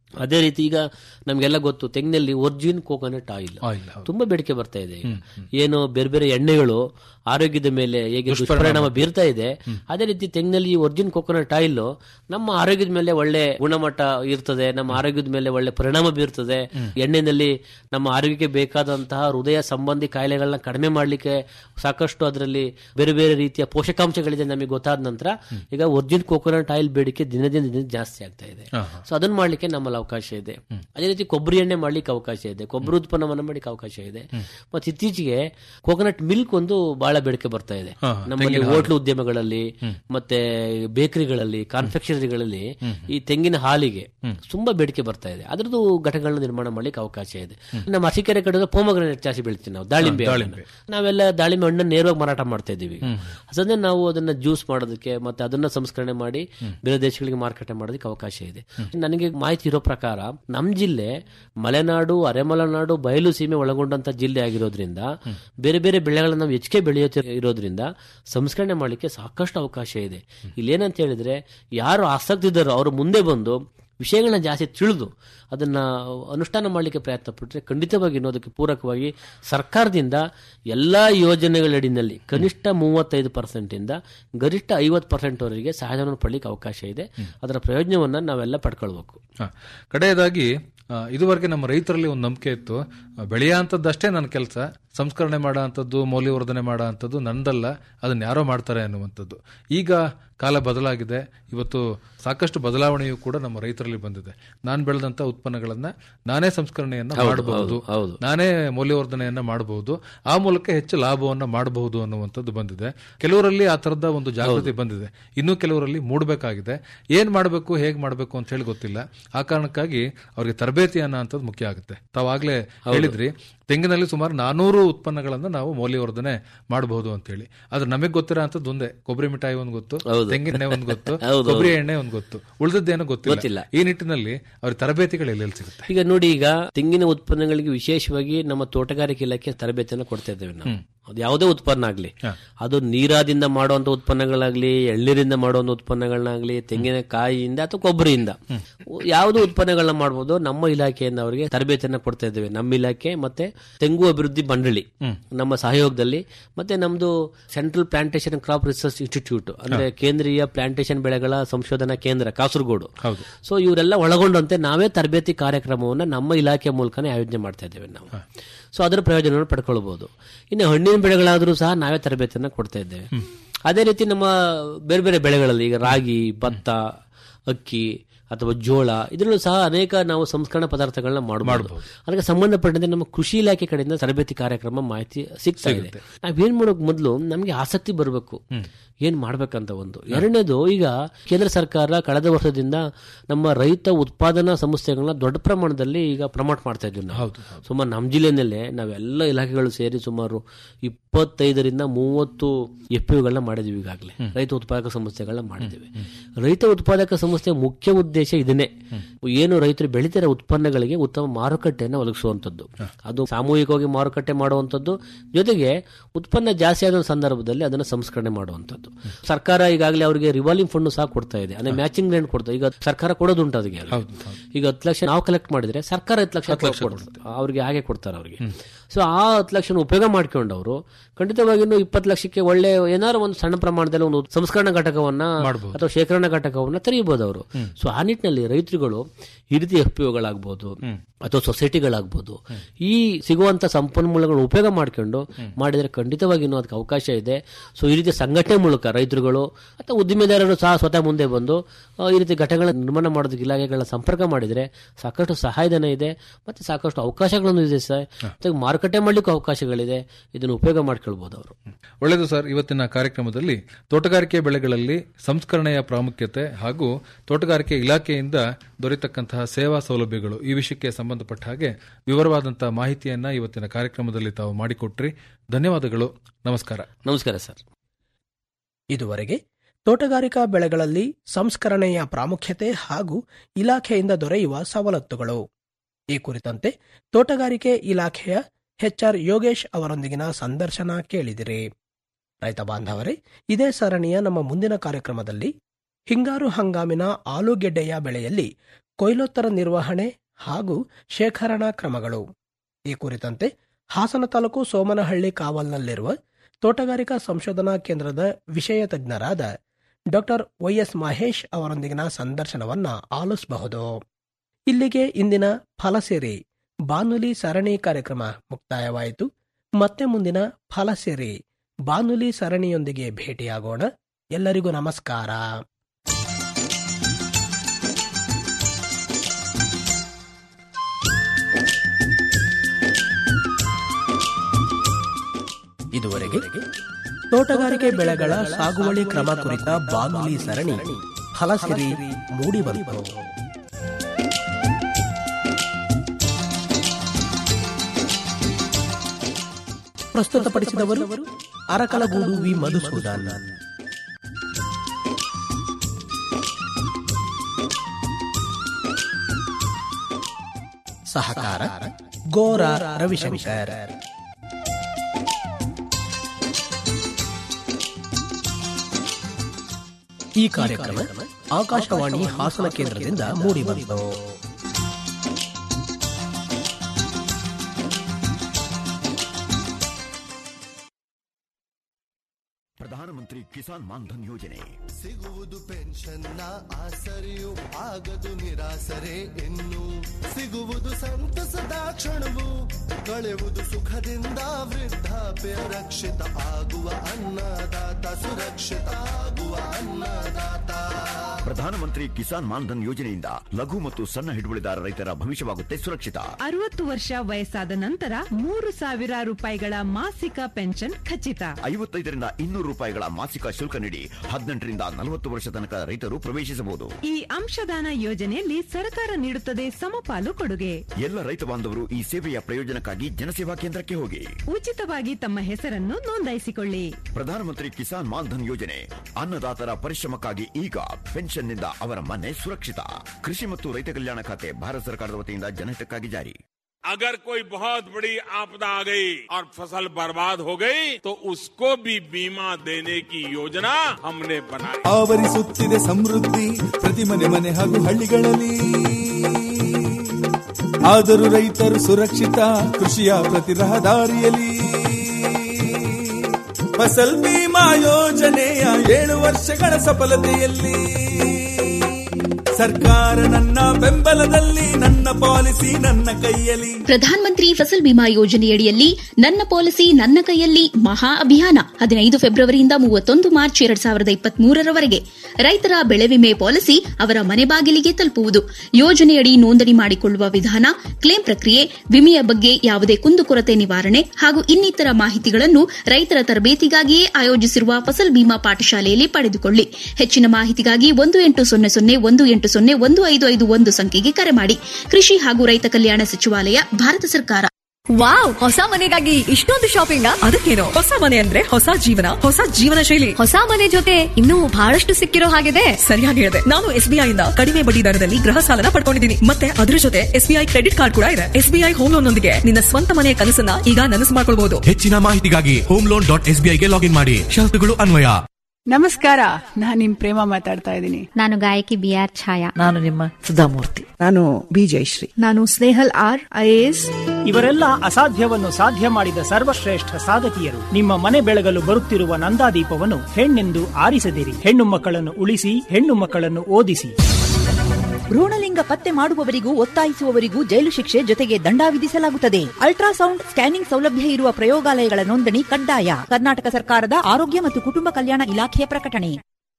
[SPEAKER 10] ಅದೇ ರೀತಿ ಈಗ ನಮ್ಗೆಲ್ಲ ಗೊತ್ತು ತೆಂಗಿನಲ್ಲಿ ಒರಿಜಿನ್ ಕೋಕೋನಟ್ ಆಯಿಲ್
[SPEAKER 9] ಆಯಿಲ್ ಹೌದು.
[SPEAKER 10] ತುಂಬಾ ಬೇಡಿಕೆ ಬರ್ತಾ ಇದೆ ಈಗ ಏನು ಬೇರೆ ಬೇರೆ ಎಣ್ಣೆಗಳು ಆರೋಗ್ಯದ ಮೇಲೆ ಹೇಗೆ ದುಷ್ಪರಿಣಾಮ ಬೀರ್ತಾ ಇದೆ ಅದೇ ರೀತಿ ತೆಂಗಿನಲ್ಲಿ ಒರಿಜಿನ್ ಕೋಕೋನಟ್ ಆಯಿಲ್ ನಮ್ಮ ಆರೋಗ್ಯದ ಮೇಲೆ ಒಳ್ಳೆ ಗುಣಮಟ್ಟ ಇರ್ತದೆ ನಮ್ಮ ಆರೋಗ್ಯದ ಮೇಲೆ ಒಳ್ಳೆ ಪರಿಣಾಮ ಬೀರ್ತದೆ ಎಣ್ಣೆನಲ್ಲಿ ನಮ್ಮ ಆರೋಗ್ಯಕ್ಕೆ ಬೇಕಾದಂತಹ ಹೃದಯ ಸಂಬಂಧಿ ಕಾಯಿಲೆಗಳನ್ನ ಕಡಿಮೆ ಮಾಡಲಿಕ್ಕೆ ಸಾಕಷ್ಟು ಅದರಲ್ಲಿ ಬೇರೆ ಬೇರೆ ರೀತಿಯ ಪೋಷಕಾಂಶಗಳಿದೆ ನಮಗೆ ಗೊತ್ತಾದ ನಂತರ ಈಗ ಒರಿಜಿನ್ ಕೋಕೋನಟ್ ಆಯಿಲ್ ಬೇಡಿಕೆ ದಿನದಿಂದ ದಿನ ಜಾಸ್ತಿ ಆಗ್ತಾ ಇದೆ ಸೊ ಅದನ್ನ ಮಾಡ್ಲಿಕ್ಕೆ ನಮ್ಮಲ್ಲಿ ಅವಕಾಶ ಇದೆ ಅದೇ ರೀತಿ ಕೊಬ್ಬರಿ ಎಣ್ಣೆ ಮಾಡ್ಲಿಕ್ಕೆ ಅವಕಾಶ ಇದೆ ಕೊಬ್ಬರಿ ಉತ್ಪನ್ನವನ್ನ ಮಾಡ್ಲಿಕ್ಕೆ ಅವಕಾಶ ಇದೆ ಮತ್ತೆ ಇತ್ತೀಚೆಗೆ ಕೋಕೋನಟ್ ಮಿಲ್ಕ್ ಒಂದು ಬಹಳ ಬೇಡಿಕೆ ಬರ್ತಾ ಇದೆ
[SPEAKER 9] ಹಾ,
[SPEAKER 10] ನಮ್ಮಲ್ಲಿ ಹೋಟ್ಲು ಉದ್ಯಮಗಳಲ್ಲಿ ಮತ್ತೆ ಬೇಕರಿಗಳಲ್ಲಿ ಕಾನ್ಫೆಕ್ಷನರಿಗಳಲ್ಲಿ ಈ ತೆಂಗಿನ ಹಾಲಿಗೆ ತುಂಬಾ ಬೇಡಿಕೆ ಬರ್ತಾ ಇದೆ ಅದರದ್ದು ಘಟಕಗಳನ್ನ ನಿರ್ಮಾಣ ಮಾಡ್ಲಿಕ್ಕೆ ಅವಕಾಶ ಇದೆ ನಮ್ಮ ಅರಸೀಕೆರೆ ಕಡೆ ಪೋಮಗ್ರನೇಟ್ ಜಾಸ್ತಿ ಬೆಳಿತೀವಿ ನಾವು ದಾಳಿಂಬೆ ಹಣ್ಣನ್ನ. ನಾವೆಲ್ಲ ದಾಳಿಂಬೆ ಹಣ್ಣನ್ನು ನೇರವಾಗಿ ಮಾರಾಟ ಮಾಡ್ತಾ ಇದ್ದೀವಿ ಅದನ್ನೇ ನಾವು ಅದನ್ನ ಜ್ಯೂಸ್ ಮಾಡೋದಕ್ಕೆ ಮತ್ತೆ ಅದನ್ನ ಸಂಸ್ಕರಣೆ ಮಾಡಿ ಬೇರೆ ದೇಶಗಳಿಗೆ ಮಾರುಕಟ್ಟೆ ಮಾಡೋದಕ್ಕೆ ಅವಕಾಶ ಇದೆ ನನಗೆ ಮಾಹಿತಿ ಇರೋ ಪ್ರಕಾರ ನಮ್ಮ ಜಿಲ್ಲೆ ಮಲೆನಾಡು ಅರೆಮಲೆನಾಡು ಬಯಲು ಸೀಮೆ ಒಳಗೊಂಡಂತ ಜಿಲ್ಲೆ ಆಗಿರೋದ್ರಿಂದ ಬೇರೆ ಬೇರೆ ಬೆಳೆಗಳನ್ನ ನಾವು ಹೆಚ್ಚಿಗೆ ಬೆಳೆಯುತ್ತ ಇರೋದ್ರಿಂದ ಸಂಸ್ಕರಣೆ ಮಾಡಲಿಕ್ಕೆ ಸಾಕಷ್ಟು ಅವಕಾಶ ಇದೆ ಇಲ್ಲೇನಂತ ಹೇಳಿದ್ರೆ ಯಾರು ಆಸಕ್ತಿ ಇದ್ದಾರೋ ಅವರು ಮುಂದೆ ಬಂದು ವಿಷಯಗಳನ್ನ ಜಾಸ್ತಿ ತಿಳಿದು ಅದನ್ನ ಅನುಷ್ಠಾನ ಮಾಡಲಿಕ್ಕೆ ಪ್ರಯತ್ನ ಪಟ್ಟರೆ ಖಂಡಿತವಾಗಿ ಇನ್ನೋದಕ್ಕೆ ಪೂರಕವಾಗಿ ಸರ್ಕಾರದಿಂದ ಎಲ್ಲಾ ಯೋಜನೆಗಳಡಿನಲ್ಲಿ ಕನಿಷ್ಠ ಮೂವತ್ತೈದು ಪರ್ಸೆಂಟ್ ಇಂದ ಗರಿಷ್ಠ ಐವತ್ತು ಪರ್ಸೆಂಟ್ ವರೆಗೆ ಸಹಾಯಧನವನ್ನು ಪಡಲಿಕ್ಕೆ ಅವಕಾಶ ಇದೆ ಅದರ ಪ್ರಯೋಜನವನ್ನ ನಾವೆಲ್ಲ ಪಡ್ಕೊಳ್ಬೇಕು
[SPEAKER 9] ಹ. ಕಡೆಯದಾಗಿ ಆ, ಇದುವರೆಗೆ ನಮ್ಮ ರೈತರಲ್ಲಿ ಒಂದು ನಂಬಿಕೆ ಇತ್ತು ಆ, ಬೆಳೆಯ ಅಂಥದ್ದಷ್ಟೇ ನನ್ನ ಕೆಲಸ ಸಂಸ್ಕರಣೆ ಮಾಡೋ ಅಂಥದ್ದು ಮೌಲ್ಯವರ್ಧನೆ ಮಾಡೋ ಅಂಥದ್ದು ನಂದಲ್ಲ ಅದನ್ನ ಯಾರೋ ಮಾಡ್ತಾರೆ ಅನ್ನುವಂಥದ್ದು ಈಗ ಕಾಲ ಬದಲಾಗಿದೆ ಇವತ್ತು ಸಾಕಷ್ಟು ಬದಲಾವಣೆಯೂ ಕೂಡ ನಮ್ಮ ರೈತರಲ್ಲಿ ಬಂದಿದೆ ನಾನು ಬೆಳೆದಂತ ಉತ್ಪನ್ನಗಳನ್ನ ನಾನೇ ಸಂಸ್ಕರಣೆಯನ್ನ ಮಾಡಬಹುದು
[SPEAKER 10] ಹೌದು.
[SPEAKER 9] ನಾನೇ ಮೌಲ್ಯವರ್ಧನೆಯನ್ನ ಮಾಡಬಹುದು ಆ ಮೂಲಕ ಹೆಚ್ಚು ಲಾಭವನ್ನ ಮಾಡಬಹುದು ಅನ್ನುವಂಥದ್ದು ಬಂದಿದೆ ಕೆಲವರಲ್ಲಿ ಆ ತರದ ಒಂದು ಜಾಗೃತಿ ಬಂದಿದೆ ಇನ್ನು ಕೆಲವರಲ್ಲಿ ಮೂಡಬೇಕಾಗಿದೆ ಏನ್ ಮಾಡಬೇಕು ಹೇಗ್ ಮಾಡಬೇಕು ಅಂತ ಹೇಳಿ ಗೊತ್ತಿಲ್ಲ ಆ ಕಾರಣಕ್ಕಾಗಿ ಅವ್ರಿಗೆ ತರಬೇತಿ ಅನ್ನೋ ಅಂಥದ್ದು ಮುಖ್ಯ ಆಗುತ್ತೆ ತಾವಾಗ್ಲೇ ಹೇಳಿದ್ರಿ ತೆಂಗಿನಲ್ಲಿ ಸುಮಾರು ನಾನೂರು ಉತ್ಪನ್ನಗಳನ್ನ ನಾವು ಮೌಲ್ಯವರ್ಧನೆ ಮಾಡಬಹುದು ಅಂತ ಹೇಳಿ ಆದ್ರೆ ನಮಗೆ ಗೊತ್ತಿರೋ ಅಂಥದ್ದು ಒಂದೇ ಕೊಬ್ಬರಿ ಮಿಠಾಯಿ ಒಂದು ಗೊತ್ತು
[SPEAKER 10] ಹೌದು.
[SPEAKER 9] ತೆಂಗಿನೆಣ್ಣೆ ಒಂದು ಗೊತ್ತು
[SPEAKER 10] ಹೌದು,
[SPEAKER 9] ಕೊಬ್ಬರಿ ಎಣ್ಣೆ ಒಂದು ಗೊತ್ತು ಉಳಿದದ್ದೇನೋ ಗೊತ್ತಿಲ್ಲ
[SPEAKER 10] ಗೊತ್ತಿಲ್ಲ.
[SPEAKER 9] ಈ ನಿಟ್ಟಿನಲ್ಲಿ ಅವ್ರ ತರಬೇತಿಗಳು ಎಲ್ಲೆಲ್ಲಿ ಸಿಗುತ್ತೆ
[SPEAKER 10] ಈಗ ನೋಡಿ ಈಗ ತೆಂಗಿನ ಉತ್ಪನ್ನಗಳಿಗೆ ವಿಶೇಷವಾಗಿ ನಮ್ಮ ತೋಟಗಾರಿಕೆ ಇಲಾಖೆ ತರಬೇತಿಯನ್ನು ಕೊಡ್ತಾ ಇದ್ದೇವೆ ನಾವು ಅದು ಯಾವುದೇ ಉತ್ಪನ್ನ ಆಗ್ಲಿ ಅದು ನೀರಾದಿಂದ ಮಾಡುವಂತ ಉತ್ಪನ್ನಗಳಾಗ್ಲಿ ಎಳ್ನೀರಿಂದ ಮಾಡುವಂತ ಉತ್ಪನ್ನಗಳನ್ನಾಗ್ಲಿ ತೆಂಗಿನಕಾಯಿಯಿಂದ ಅಥವಾ ಕೊಬ್ಬರಿಯಿಂದ ಯಾವುದು ಉತ್ಪನ್ನಗಳನ್ನ ಮಾಡಬಹುದು ನಮ್ಮ ಇಲಾಖೆಯಿಂದ ಅವರಿಗೆ ತರಬೇತಿಯನ್ನ ಕೊಡ್ತಾ ಇದ್ದೇವೆ ನಮ್ಮ ಇಲಾಖೆ ಮತ್ತೆ ತೆಂಗು ಅಭಿವೃದ್ಧಿ ಮಂಡಳಿ ನಮ್ಮ ಸಹಯೋಗದಲ್ಲಿ ಮತ್ತೆ ನಮ್ದು central plantation crop research institute ಅಂದ್ರೆ ಕೇಂದ್ರೀಯ ಪ್ಲಾಂಟೇಶನ್ ಬೆಳೆಗಳ ಸಂಶೋಧನಾ ಕೇಂದ್ರ ಕಾಸರಗೋಡು
[SPEAKER 9] ಹೌದು.
[SPEAKER 10] ಸೊ ಇವರೆಲ್ಲ ಒಳಗೊಂಡಂತೆ ನಾವೇ ತರಬೇತಿ ಕಾರ್ಯಕ್ರಮವನ್ನು ನಮ್ಮ ಇಲಾಖೆ ಮೂಲಕನೇ ಆಯೋಜನೆ ಮಾಡ್ತಾ ಇದ್ದೇವೆ ನಾವು ಸೊ ಅದರ ಪ್ರಯೋಜನವನ್ನು ಪಡ್ಕೊಳ್ಬಹುದು ಇನ್ನು ಹಣ್ಣಿನ ಬೆಳೆಗಳಾದರೂ ಸಹ ನಾವೇ ತರಬೇತಿಯನ್ನು ಕೊಡ್ತಾ ಇದ್ದೇವೆ ಅದೇ ರೀತಿ ನಮ್ಮ ಬೇರೆ ಬೇರೆ ಬೆಳೆಗಳಲ್ಲಿ ಈಗ ರಾಗಿ ಭತ್ತ ಅಕ್ಕಿ ಅಥವಾ ಜೋಳ ಇದರಲ್ಲೂ ಸಹ ಅನೇಕ ನಾವು ಸಂಸ್ಕರಣ ಪದಾರ್ಥಗಳನ್ನ ಮಾಡಬಹುದು ಅದಕ್ಕೆ ಸಂಬಂಧಪಟ್ಟಂತೆ ನಮ್ಮ ಕೃಷಿ ಇಲಾಖೆ ಕಡೆಯಿಂದ ತರಬೇತಿ ಕಾರ್ಯಕ್ರಮ ಮಾಹಿತಿ ಸಿಗ್ತಾ ಇದೆ ನಾವೇನ್ ಮಾಡೋಕ್ ಮೊದಲು ನಮಗೆ ಆಸಕ್ತಿ ಬರಬೇಕು ಏನ್ ಮಾಡ್ಬೇಕಂತ ಒಂದು ಎರಡನೇದು ಈಗ ಕೇಂದ್ರ ಸರ್ಕಾರ ಕಳೆದ ವರ್ಷದಿಂದ ನಮ್ಮ ರೈತ ಉತ್ಪಾದನಾ ಸಂಸ್ಥೆಗಳನ್ನ ದೊಡ್ಡ ಪ್ರಮಾಣದಲ್ಲಿ ಈಗ ಪ್ರಮೋಟ್ ಮಾಡ್ತಾ ಇದ್ವಿ ನಾವು ಸುಮಾರು ನಮ್ಮ ಜಿಲ್ಲೆನಲ್ಲೇ ನಾವೆಲ್ಲ ಇಲಾಖೆಗಳು ಸೇರಿ ಸುಮಾರು ಇಪ್ಪತ್ತೈದರಿಂದ ಮೂವತ್ತು ಎಫ್ ಗಳನ್ನ ಮಾಡಿದ್ವಿ ಈಗಾಗಲೇ ರೈತ ಉತ್ಪಾದಕ ಸಂಸ್ಥೆಗಳನ್ನ ಮಾಡಿದ್ದೀವಿ ರೈತ ಉತ್ಪಾದಕ ಸಂಸ್ಥೆ ಮುಖ್ಯ ಉದ್ದೇಶ ಇದನ್ನೇ ಏನು ರೈತರು ಬೆಳಿತಾರೆ ಉತ್ಪನ್ನಗಳಿಗೆ ಉತ್ತಮ ಮಾರುಕಟ್ಟೆಯನ್ನು ಒದಗಿಸುವಂತದ್ದು ಅದು ಸಾಮೂಹಿಕವಾಗಿ ಮಾರುಕಟ್ಟೆ ಮಾಡುವಂತದ್ದು ಜೊತೆಗೆ ಉತ್ಪನ್ನ ಜಾಸ್ತಿ ಆದ ಸಂದರ್ಭದಲ್ಲಿ ಅದನ್ನು ಸಂಸ್ಕರಣೆ ಮಾಡುವಂತದ್ದು ಸರ್ಕಾರ ಈಗಾಗಲೇ ಅವರಿಗೆ ರಿವಾಲ್ವಿಂಗ್ ಫಂಡ್ ಸಹ ಕೊಡ್ತಾ ಇದೆ ಅಂದ್ರೆ ಮ್ಯಾಚಿಂಗ್ ಗ್ರಾಂಟ್ ಕೊಡ್ತಾ ಈಗ ಸರ್ಕಾರ ಕೊಡೋದುಂಟು ಅದಕ್ಕೆ ಈಗ ಹತ್ತು ಲಕ್ಷ ನಾವು ಕಲೆಕ್ಟ್ ಮಾಡಿದ್ರೆ ಸರ್ಕಾರ ಹತ್ತು ಲಕ್ಷ ಕೊಡ್ತಾರೆ ಅವ್ರಿಗೆ ಹಾಗೆ ಕೊಡ್ತಾರೆ ಅವರಿಗೆ ಸೊ ಆ ಹತ್ತು ಲಕ್ಷ ಉಪಯೋಗ ಮಾಡ್ಕೊಂಡು ಅವರು ಖಂಡಿತವಾಗಿಯೂ ಇಪ್ಪತ್ತು ಲಕ್ಷಕ್ಕೆ ಒಳ್ಳೆ ಏನಾದ್ರು ಒಂದು ಸಣ್ಣ ಪ್ರಮಾಣದಲ್ಲಿ ಒಂದು ಸಂಸ್ಕರಣಾ ಘಟಕವನ್ನ ಅಥವಾ ಶೇಖರಣಾ ಘಟಕವನ್ನ ತೆರೀಬಹುದು ಅವರು ಸೊ ಆ ನಿಟ್ಟಿನಲ್ಲಿ ರೈತರುಗಳು ಈ ರೀತಿ ಎಫ್ ಪಿ ಒಗಳಾಗ್ಬೋದು ಅಥವಾ ಸೊಸೈಟಿಗಳಾಗ್ಬೋದು ಈ ಸಿಗುವಂತ ಸಂಪನ್ಮೂಲಗಳನ್ನು ಉಪಯೋಗ ಮಾಡ್ಕೊಂಡು ಮಾಡಿದ್ರೆ ಖಂಡಿತವಾಗಿ ಇನ್ನೂ ಅದಕ್ಕೆ ಅವಕಾಶ ಇದೆ ಸೊ ಈ ರೀತಿ ಸಂಘಟನೆ ಮೂಲಕ ರೈತರುಗಳು ಅಥವಾ ಉದ್ದಿಮೆದಾರರು ಸಹ ಸ್ವತಃ ಮುಂದೆ ಬಂದು ಆ, ಈ ರೀತಿ ಘಟಕಗಳ ನಿರ್ಮಾಣ ಮಾಡೋದಕ್ಕೆ ಇಲಾಖೆಗಳ ಸಂಪರ್ಕ ಮಾಡಿದ್ರೆ ಸಾಕಷ್ಟು ಸಹಾಯಧನ ಇದೆ ಮತ್ತೆ ಸಾಕಷ್ಟು ಅವಕಾಶಗಳನ್ನು ಇದೆ ಸರ್ ಮತ್ತೆ ಮಾರುಕಟ್ಟೆ ಮಾಡ್ಲಿಕ್ಕೂ ಅವಕಾಶಗಳಿದೆ ಇದನ್ನು ಉಪಯೋಗ ಮಾಡ್ಕೊಳ್ಬಹುದು ಅವರು
[SPEAKER 9] ಒಳ್ಳೆಯದು ಸರ್ ಇವತ್ತಿನ ಕಾರ್ಯಕ್ರಮದಲ್ಲಿ ತೋಟಗಾರಿಕೆ ಬೆಳೆಗಳಲ್ಲಿ ಸಂಸ್ಕರಣೆಯ ಪ್ರಾಮುಖ್ಯತೆ ಹಾಗೂ ತೋಟಗಾರಿಕೆ ಇಲಾಖೆಯಿಂದ ದೊರೆತಕ್ಕಂತಹ ಸೇವಾ ಸೌಲಭ್ಯಗಳು ಈ ವಿಷಯಕ್ಕೆ ಸಂಬಂಧಪಟ್ಟ ಹಾಗೆ ವಿವರವಾದಂತಹ ಮಾಹಿತಿಯನ್ನ ಇವತ್ತಿನ ಕಾರ್ಯಕ್ರಮದಲ್ಲಿ ತಾವು ಮಾಡಿಕೊಟ್ರಿ ಧನ್ಯವಾದಗಳು ನಮಸ್ಕಾರ
[SPEAKER 10] ನಮಸ್ಕಾರ ಸರ್
[SPEAKER 8] ಇದುವರೆಗೆ ತೋಟಗಾರಿಕಾ ಬೆಳೆಗಳಲ್ಲಿ ಸಂಸ್ಕರಣೆಯ ಪ್ರಾಮುಖ್ಯತೆ ಹಾಗೂ ಇಲಾಖೆಯಿಂದ ದೊರೆಯುವ ಸವಲತ್ತುಗಳು ಈ ಕುರಿತಂತೆ ತೋಟಗಾರಿಕೆ ಇಲಾಖೆಯ ಎಚ್ಆರ್ ಯೋಗೇಶ್ ಅವರೊಂದಿಗಿನ ಸಂದರ್ಶನ ಕೇಳಿದಿರಿ ರೈತ ಬಾಂಧವರೇ ಇದೇ ಸರಣಿಯ ನಮ್ಮ ಮುಂದಿನ ಕಾರ್ಯಕ್ರಮದಲ್ಲಿ ಹಿಂಗಾರು ಹಂಗಾಮಿನ ಆಲೂಗೆಡ್ಡೆಯ ಬೆಳೆಯಲ್ಲಿ ಕೊಯ್ಲೋತ್ತರ ನಿರ್ವಹಣೆ ಹಾಗೂ ಶೇಖರಣಾ ಕ್ರಮಗಳು ಈ ಕುರಿತಂತೆ ಹಾಸನ ತಾಲೂಕು ಸೋಮನಹಳ್ಳಿ ಕಾವಲ್ನಲ್ಲಿರುವ ತೋಟಗಾರಿಕಾ ಸಂಶೋಧನಾ ಕೇಂದ್ರದ ವಿಷಯ ತಜ್ಞರಾದ ಡಾಕ್ಟರ್ ವೈಎಸ್ ಮಹೇಶ್ ಅವರೊಂದಿಗಿನ ಸಂದರ್ಶನವನ್ನ ಆಲಿಸಬಹುದು ಇಲ್ಲಿಗೆ ಇಂದಿನ ಫಲಸಿರಿ ಬಾನುಲಿ ಸರಣಿ ಕಾರ್ಯಕ್ರಮ ಮುಕ್ತಾಯವಾಯಿತು ಮತ್ತೆ ಮುಂದಿನ ಫಲಸಿರಿ ಬಾನುಲಿ ಸರಣಿಯೊಂದಿಗೆ ಭೇಟಿಯಾಗೋಣ ಎಲ್ಲರಿಗೂ ನಮಸ್ಕಾರ ಇದುವರೆಗೆ ತೋಟಗಾರಿಕೆ ಬೆಳೆಗಳ ಸಾಗುವಳಿ ಕ್ರಮ ಕುರಿತ ಬಾನುಲಿ ಸರಣಿ ಫಲಸಿರಿ ಮೂಡಿಬಂತು ಪ್ರಸ್ತುತಪಡಿಸಿದವರು ಅರಕಲಗೂಡು ವಿ ಮಧುಸೂದನ್ ಸಹಕಾರ ಗೋರ ರವಿಶಂಕರ್ ಈ ಕಾರ್ಯಕ್ರಮ ಆಕಾಶವಾಣಿ ಹಾಸನ ಕೇಂದ್ರದಿಂದ ಮೂಡಿಬಂತು
[SPEAKER 11] ಪ್ರಧಾನಮಂತ್ರಿ ಕಿಸಾನ್ ಮಾನ್ಧನ್ ಯೋಜನೆ
[SPEAKER 12] ಸಿಗುವುದು ಪೆನ್ಷನ್ನ ಆಸರೆಯು ಆಗದು ನಿರಾಸರೆ ಇನ್ನು ಸಿಗುವುದು ಸಂತಸದ ಕ್ಷಣವು ಕಳೆಯುವುದು ಸುಖದಿಂದ ವೃದ್ಧಾಪ್ಯ ರಕ್ಷಿತ ಆಗುವ ಅನ್ನದಾತ ಸುರಕ್ಷಿತ ಆಗುವ ಅನ್ನದಾತ
[SPEAKER 11] ಪ್ರಧಾನಮಂತ್ರಿ ಕಿಸಾನ್ ಮಾನ್ಧನ್ ಯೋಜನೆಯಿಂದ ಲಘು ಮತ್ತು ಸಣ್ಣ ಹಿಡುವಳಿದಾರ ರೈತರ ಭವಿಷ್ಯವಾಗುತ್ತೆ ಸುರಕ್ಷಿತ
[SPEAKER 13] ಅರವತ್ತು ವರ್ಷ ವಯಸ್ಸಾದ ನಂತರ ಮೂರು ಸಾವಿರ ರೂಪಾಯಿಗಳ ಮಾಸಿಕ ಪೆನ್ಷನ್ ಖಚಿತ
[SPEAKER 11] ಐವತ್ತೈದರಿಂದ ಇನ್ನೂರು ರೂಪಾಯಿಗಳ ಮಾಸಿಕ ಶುಲ್ಕ ನೀಡಿ ಹದಿನೆಂಟರಿಂದ ನಲವತ್ತು ವರ್ಷ ತನಕ ರೈತರು ಪ್ರವೇಶಿಸಬಹುದು
[SPEAKER 13] ಈ ಅಂಶದಾನ ಯೋಜನೆಯಲ್ಲಿ ಸರ್ಕಾರ ನೀಡುತ್ತದೆ ಸಮಪಾಲು ಕೊಡುಗೆ
[SPEAKER 11] ಎಲ್ಲ ರೈತ ಬಾಂಧವರು ಈ ಸೇವೆಯ ಪ್ರಯೋಜನಕ್ಕಾಗಿ ಜನಸೇವಾ ಕೇಂದ್ರಕ್ಕೆ ಹೋಗಿ
[SPEAKER 13] ಉಚಿತವಾಗಿ ತಮ್ಮ ಹೆಸರನ್ನು ನೋಂದಾಯಿಸಿಕೊಳ್ಳಿ
[SPEAKER 11] ಪ್ರಧಾನಮಂತ್ರಿ ಕಿಸಾನ್ ಮಾನ್ಧನ್ ಯೋಜನೆ ಅನ್ನದಾತರ ಪರಿಶ್ರಮಕ್ಕಾಗಿ ಈಗ ಪೆನ್ಷನ್ನಿಂದ ಅವರ ಮನೆ ಸುರಕ್ಷಿತ ಕೃಷಿ ಮತ್ತು ರೈತ ಕಲ್ಯಾಣ ಖಾತೆ ಭಾರತ ಸರ್ಕಾರದ ವತಿಯಿಂದ ಜನಹಿತಕ್ಕಾಗಿ ಜಾರಿ
[SPEAKER 14] अगर कोई बहुत बड़ी आपदा आ गई और फसल बर्बाद हो गई तो उसको भी बीमा देने की योजना हमने बनाई
[SPEAKER 15] ಆವರಿಸುತ್ತಿದೆ ಸಮೃದ್ಧಿ ಪ್ರತಿ ಮನೆ ಮನೆ ಹಾಗೂ ಹಳ್ಳಿಗಳಲ್ಲಿ ಆದರೂ ರೈತರು ಸುರಕ್ಷಿತ ಕೃಷಿಯ ಪ್ರತಿ ರಹದಾರಿಯಲ್ಲಿ ಫಸಲ್ ಬಿಮಾ ಯೋಜನೆಯ ಏಳು ವರ್ಷಗಳ ಸಫಲತೆಯಲ್ಲಿ ಸರ್ಕಾರ ನನ್ನ ಬೆಂಬಲದಲ್ಲಿ ನನ್ನ ಪಾಲಿಸಿ ನನ್ನ ಕೈಯಲ್ಲಿ
[SPEAKER 16] ಪ್ರಧಾನ ಮಂತ್ರಿ ಫಸಲ್ ಬಿಮಾ ಯೋಜನೆಯಡಿಯಲ್ಲಿ ನನ್ನ ಪಾಲಿಸಿ ನನ್ನ ಕೈಯಲ್ಲಿ ಮಹಾ ಅಭಿಯಾನ ಹದಿನೈದು ಫೆಬ್ರವರಿಯಿಂದ ಮೂವತ್ತೊಂದು ಮಾರ್ಚ್ ಎರಡ್ ಸಾವಿರದ ಇಪ್ಪತ್ಮೂರರವರೆಗೆ ರೈತರ ಬೆಳೆ ವಿಮೆ ಪಾಲಿಸಿ ಅವರ ಮನೆ ಬಾಗಿಲಿಗೆ ತಲುಪುವುದು ಯೋಜನೆಯಡಿ ನೋಂದಣಿ ಮಾಡಿಕೊಳ್ಳುವ ವಿಧಾನ ಕ್ಲೇಮ್ ಪ್ರಕ್ರಿಯೆ ವಿಮೆಯ ಬಗ್ಗೆ ಯಾವುದೇ ಕುಂದುಕೊರತೆ ನಿವಾರಣೆ ಹಾಗೂ ಇನ್ನಿತರ ಮಾಹಿತಿಗಳನ್ನು ರೈತರ ತರಬೇತಿಗಾಗಿಯೇ ಆಯೋಜಿಸಿರುವ ಫಸಲ್ ಬಿಮಾ ಪಾಠಶಾಲೆಯಲ್ಲಿ ಪಡೆದುಕೊಳ್ಳಿ ಹೆಚ್ಚಿನ ಮಾಹಿತಿಗಾಗಿ ಒಂದು ಎಂಟು ಸೊನ್ನೆ ಸೊನ್ನೆ ಒಂದು ಎಂಟು ಸೊನ್ನೆ ಒಂದು ಐದು ಐದು ಒಂದು ಸಂಖ್ಯೆಗೆ ಕರೆ ಮಾಡಿ ಕೃಷಿ ಹಾಗೂ ರೈತ ಕಲ್ಯಾಣ ಸಚಿವಾಲಯ ಭಾರತ ಸರ್ಕಾರ
[SPEAKER 5] ವಾವ್ ಹೊಸ ಮನೆಗಾಗಿ ಇಷ್ಟೊಂದು ಶಾಪಿಂಗ್
[SPEAKER 6] ಅದಕ್ಕೇನು ಹೊಸ ಮನೆ ಅಂದ್ರೆ ಹೊಸ ಜೀವನ ಹೊಸ ಜೀವನ ಶೈಲಿ
[SPEAKER 5] ಹೊಸ ಮನೆ ಜೊತೆ ಇನ್ನೂ ಬಹಳಷ್ಟು ಸಿಕ್ಕಿರೋ ಹಾಗಿದೆ
[SPEAKER 6] ಸರಿಯಾಗಿ ಹೇಳಿದೆ ನಾನು ಎಸ್ಬಿಐ ಇಂದ ಕಡಿಮೆ ಬಡ್ಡಿ ದರದಲ್ಲಿ ಗೃಹ ಸಾಲನ ಪಡ್ಕೊಂಡಿದ್ದೀನಿ ಮತ್ತೆ ಅದರ ಜೊತೆ ಎಸ್ಬಿಐ ಕ್ರೆಡಿಟ್ ಕಾರ್ಡ್ ಕೂಡ ಇದೆ ಎಸ್ಬಿಐ ಹೋಮ್ ಲೋನ್ ನೊಂದಿಗೆ ನಿನ್ನ ಸ್ವಂತ ಮನೆಯ ಕನಸನ್ನ ಈಗ ನನಸು ಮಾಡ್ಕೊಳ್ಬಹುದು
[SPEAKER 7] ಹೆಚ್ಚಿನ ಮಾಹಿತಿಗಾಗಿ ಹೋಮ್ ಲೋನ್ ಡಾಟ್ ಎಸ್ಬಿಐಗೆ ಲಾಗಿನ್ ಮಾಡಿ ಷರತ್ತುಗಳು ಅನ್ವಯ
[SPEAKER 17] ನಮಸ್ಕಾರ ನಾನು ನಿಮ್ ಪ್ರೇಮ ಮಾತಾಡ್ತಾ ಇದ್ದೀನಿ
[SPEAKER 18] ನಾನು ಗಾಯಕಿ ಬಿ ಆರ್ ಛಾಯಾ
[SPEAKER 19] ನಾನು ನಿಮ್ಮ ಸುಧಾಮೂರ್ತಿ ನಾನು ಬಿ ಜಯಶ್ರೀ
[SPEAKER 17] ನಾನು ಸ್ನೇಹಲ್ ಆರ್ ಐಎಎಸ್
[SPEAKER 4] ಇವರೆಲ್ಲ ಅಸಾಧ್ಯವನ್ನು ಸಾಧ್ಯ ಮಾಡಿದ ಸರ್ವಶ್ರೇಷ್ಠ ಸಾಧಕಿಯರು ನಿಮ್ಮ ಮನೆ ಬೆಳಗಲು ಬರುತ್ತಿರುವ ನಂದಾದೀಪವನ್ನು ಹೆಣ್ಣೆಂದು ಆರಿಸದಿರಿ ಹೆಣ್ಣು ಮಕ್ಕಳನ್ನು ಉಳಿಸಿ ಹೆಣ್ಣು ಮಕ್ಕಳನ್ನು ಓದಿಸಿ
[SPEAKER 2] ಭ್ರೂಣಲಿಂಗ ಪತ್ತೆ ಮಾಡುವವರಿಗೂ ಒತ್ತಾಯಿಸುವವರಿಗೂ ಜೈಲು ಶಿಕ್ಷೆ ಜೊತೆಗೆ ದಂಡ ವಿಧಿಸಲಾಗುತ್ತದೆ ಅಲ್ಟ್ರಾಸೌಂಡ್ ಸ್ಕ್ಯಾನಿಂಗ್ ಸೌಲಭ್ಯ ಇರುವ ಪ್ರಯೋಗಾಲಯಗಳ ನೋಂದಣಿ ಕಡ್ಡಾಯ ಕರ್ನಾಟಕ ಸರ್ಕಾರದ ಆರೋಗ್ಯ ಮತ್ತು ಕುಟುಂಬ ಕಲ್ಯಾಣ ಇಲಾಖೆಯ ಪ್ರಕಟಣೆ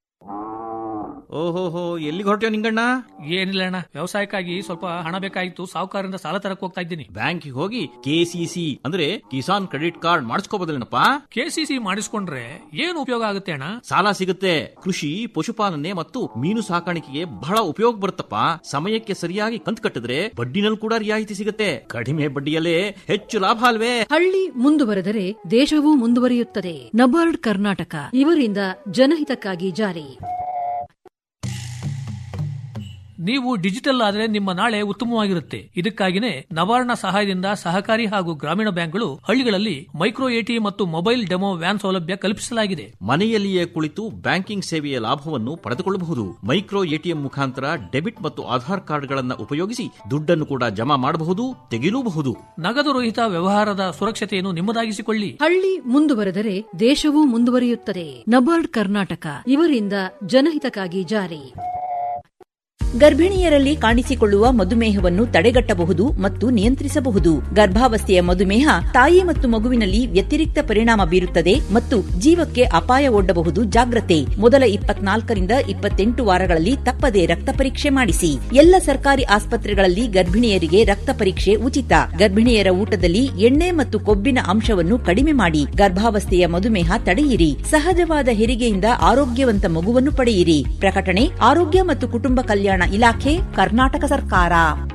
[SPEAKER 20] ಓಹೋಹೋ ಎಲ್ಲಿಗೆ ಹೊರಟ್ಯೋ ನಿಂಗಣ್ಣ
[SPEAKER 21] ಏನಿಲ್ಲ ಅಣ್ಣ ವ್ಯವಸಾಯಕ್ಕಾಗಿ ಸ್ವಲ್ಪ ಹಣ ಬೇಕಾಗಿತ್ತು ಸಾಹುಕಾರರಿಂದ ಸಾಲ ತರಕ್ ಹೋಗ್ತಾ ಇದ್ದೀನಿ
[SPEAKER 20] ಬ್ಯಾಂಕಿಗೆ ಹೋಗಿ ಕೆಸಿಸಿ ಅಂದ್ರೆ ಕಿಸಾನ್ ಕ್ರೆಡಿಟ್ ಕಾರ್ಡ್ ಮಾಡಿಸ್ಕೋಬೋದಲ್ಲೇನಪ್ಪ
[SPEAKER 21] ಕೆಸಿಸಿ ಮಾಡಿಸ್ಕೊಂಡ್ರೆ ಏನು ಉಪಯೋಗ ಆಗುತ್ತೆ ಅಣ್ಣ
[SPEAKER 20] ಸಾಲ ಸಿಗುತ್ತೆ ಕೃಷಿ ಪಶುಪಾಲನೆ ಮತ್ತು ಮೀನು ಸಾಕಾಣಿಕೆಗೆ ಬಹಳ ಉಪಯೋಗ ಬರುತ್ತಪ್ಪ ಸಮಯಕ್ಕೆ ಸರಿಯಾಗಿ ಕಂತು ಕಟ್ಟಿದ್ರೆ ಬಡ್ಡಿನಲ್ಲಿ ಕೂಡ ರಿಯಾಯಿತಿ ಸಿಗುತ್ತೆ ಕಡಿಮೆ ಬಡ್ಡಿಯಲ್ಲೇ ಹೆಚ್ಚು ಲಾಭ ಅಲ್ವೇ
[SPEAKER 22] ಹಳ್ಳಿ ಮುಂದುವರೆದರೆ ದೇಶವೂ ಮುಂದುವರಿಯುತ್ತದೆ ನಬಾರ್ಡ್ ಕರ್ನಾಟಕ ಇವರಿಂದ ಜನಹಿತಕ್ಕಾಗಿ ಜಾರಿ
[SPEAKER 21] ನೀವು ಡಿಜಿಟಲ್ ಆದರೆ ನಿಮ್ಮ ನಾಳೆ ಉತ್ತಮವಾಗಿರುತ್ತೆ ಇದಕ್ಕಾಗಿನೇ ನವಾರ್ಣ ಸಹಾಯದಿಂದ ಸಹಕಾರಿ ಹಾಗೂ ಗ್ರಾಮೀಣ ಬ್ಯಾಂಕ್ಗಳು ಹಳ್ಳಿಗಳಲ್ಲಿ ಮೈಕ್ರೋ ಎಟಿ ಮತ್ತು ಮೊಬೈಲ್ ಡೆಮೋ ವ್ಯಾನ್ ಸೌಲಭ್ಯ ಕಲ್ಪಿಸಲಾಗಿದೆ
[SPEAKER 20] ಮನೆಯಲ್ಲಿಯೇ ಕುಳಿತು ಬ್ಯಾಂಕಿಂಗ್ ಸೇವೆಯ ಲಾಭವನ್ನು ಪಡೆದುಕೊಳ್ಳಬಹುದು ಮೈಕ್ರೋ ಎಟಿಎಂ ಮುಖಾಂತರ ಡೆಬಿಟ್ ಮತ್ತು ಆಧಾರ್ ಕಾರ್ಡ್ಗಳನ್ನು ಉಪಯೋಗಿಸಿ ದುಡ್ಡನ್ನು ಕೂಡ ಜಮಾ ಮಾಡಬಹುದು ತೆಗೆಯಲೂಬಹುದು
[SPEAKER 21] ನಗದು ರಹಿತ ವ್ಯವಹಾರದ ಸುರಕ್ಷತೆಯನ್ನು ನಿಮ್ಮದಾಗಿಸಿಕೊಳ್ಳಿ
[SPEAKER 22] ಹಳ್ಳಿ ಮುಂದುವರೆದರೆ ದೇಶವೂ ಮುಂದುವರಿಯುತ್ತದೆ ನಬಾರ್ಡ್ ಕರ್ನಾಟಕ ಇವರಿಂದ ಜನಹಿತಕ್ಕಾಗಿ ಜಾರಿ
[SPEAKER 2] ಗರ್ಭಿಣಿಯರಲ್ಲಿ ಕಾಣಿಸಿಕೊಳ್ಳುವ ಮಧುಮೇಹವನ್ನು ತಡೆಗಟ್ಟಬಹುದು ಮತ್ತು ನಿಯಂತ್ರಿಸಬಹುದು ಗರ್ಭಾವಸ್ಥೆಯ ಮಧುಮೇಹ ತಾಯಿ ಮತ್ತು ಮಗುವಿನಲ್ಲಿ ವ್ಯತಿರಿಕ್ತ ಪರಿಣಾಮ ಬೀರುತ್ತದೆ ಮತ್ತು ಜೀವಕ್ಕೆ ಅಪಾಯ ಒಡ್ಡಬಹುದು ಜಾಗ್ರತೆ ಮೊದಲ ಇಪ್ಪತ್ನಾಲ್ಕರಿಂದ ಇಪ್ಪತ್ತೆಂಟು ವಾರಗಳಲ್ಲಿ ತಪ್ಪದೆ ರಕ್ತ ಪರೀಕ್ಷೆ ಮಾಡಿಸಿ ಎಲ್ಲ ಸರ್ಕಾರಿ ಆಸ್ಪತ್ರೆಗಳಲ್ಲಿ ಗರ್ಭಿಣಿಯರಿಗೆ ರಕ್ತ ಪರೀಕ್ಷೆ ಉಚಿತ ಗರ್ಭಿಣಿಯರ ಊಟದಲ್ಲಿ ಎಣ್ಣೆ ಮತ್ತು ಕೊಬ್ಬಿನ ಅಂಶವನ್ನು ಕಡಿಮೆ ಮಾಡಿ ಗರ್ಭಾವಸ್ಥೆಯ ಮಧುಮೇಹ ತಡೆಯಿರಿ ಸಹಜವಾದ ಹೆರಿಗೆಯಿಂದ ಆರೋಗ್ಯವಂತ ಮಗುವನ್ನು ಪಡೆಯಿರಿ ಪ್ರಕಟಣೆ ಆರೋಗ್ಯ ಮತ್ತು ಕುಟುಂಬ ಕಲ್ಯಾಣ ಇಲಾಖೆ ಕರ್ನಾಟಕ ಸರ್ಕಾರ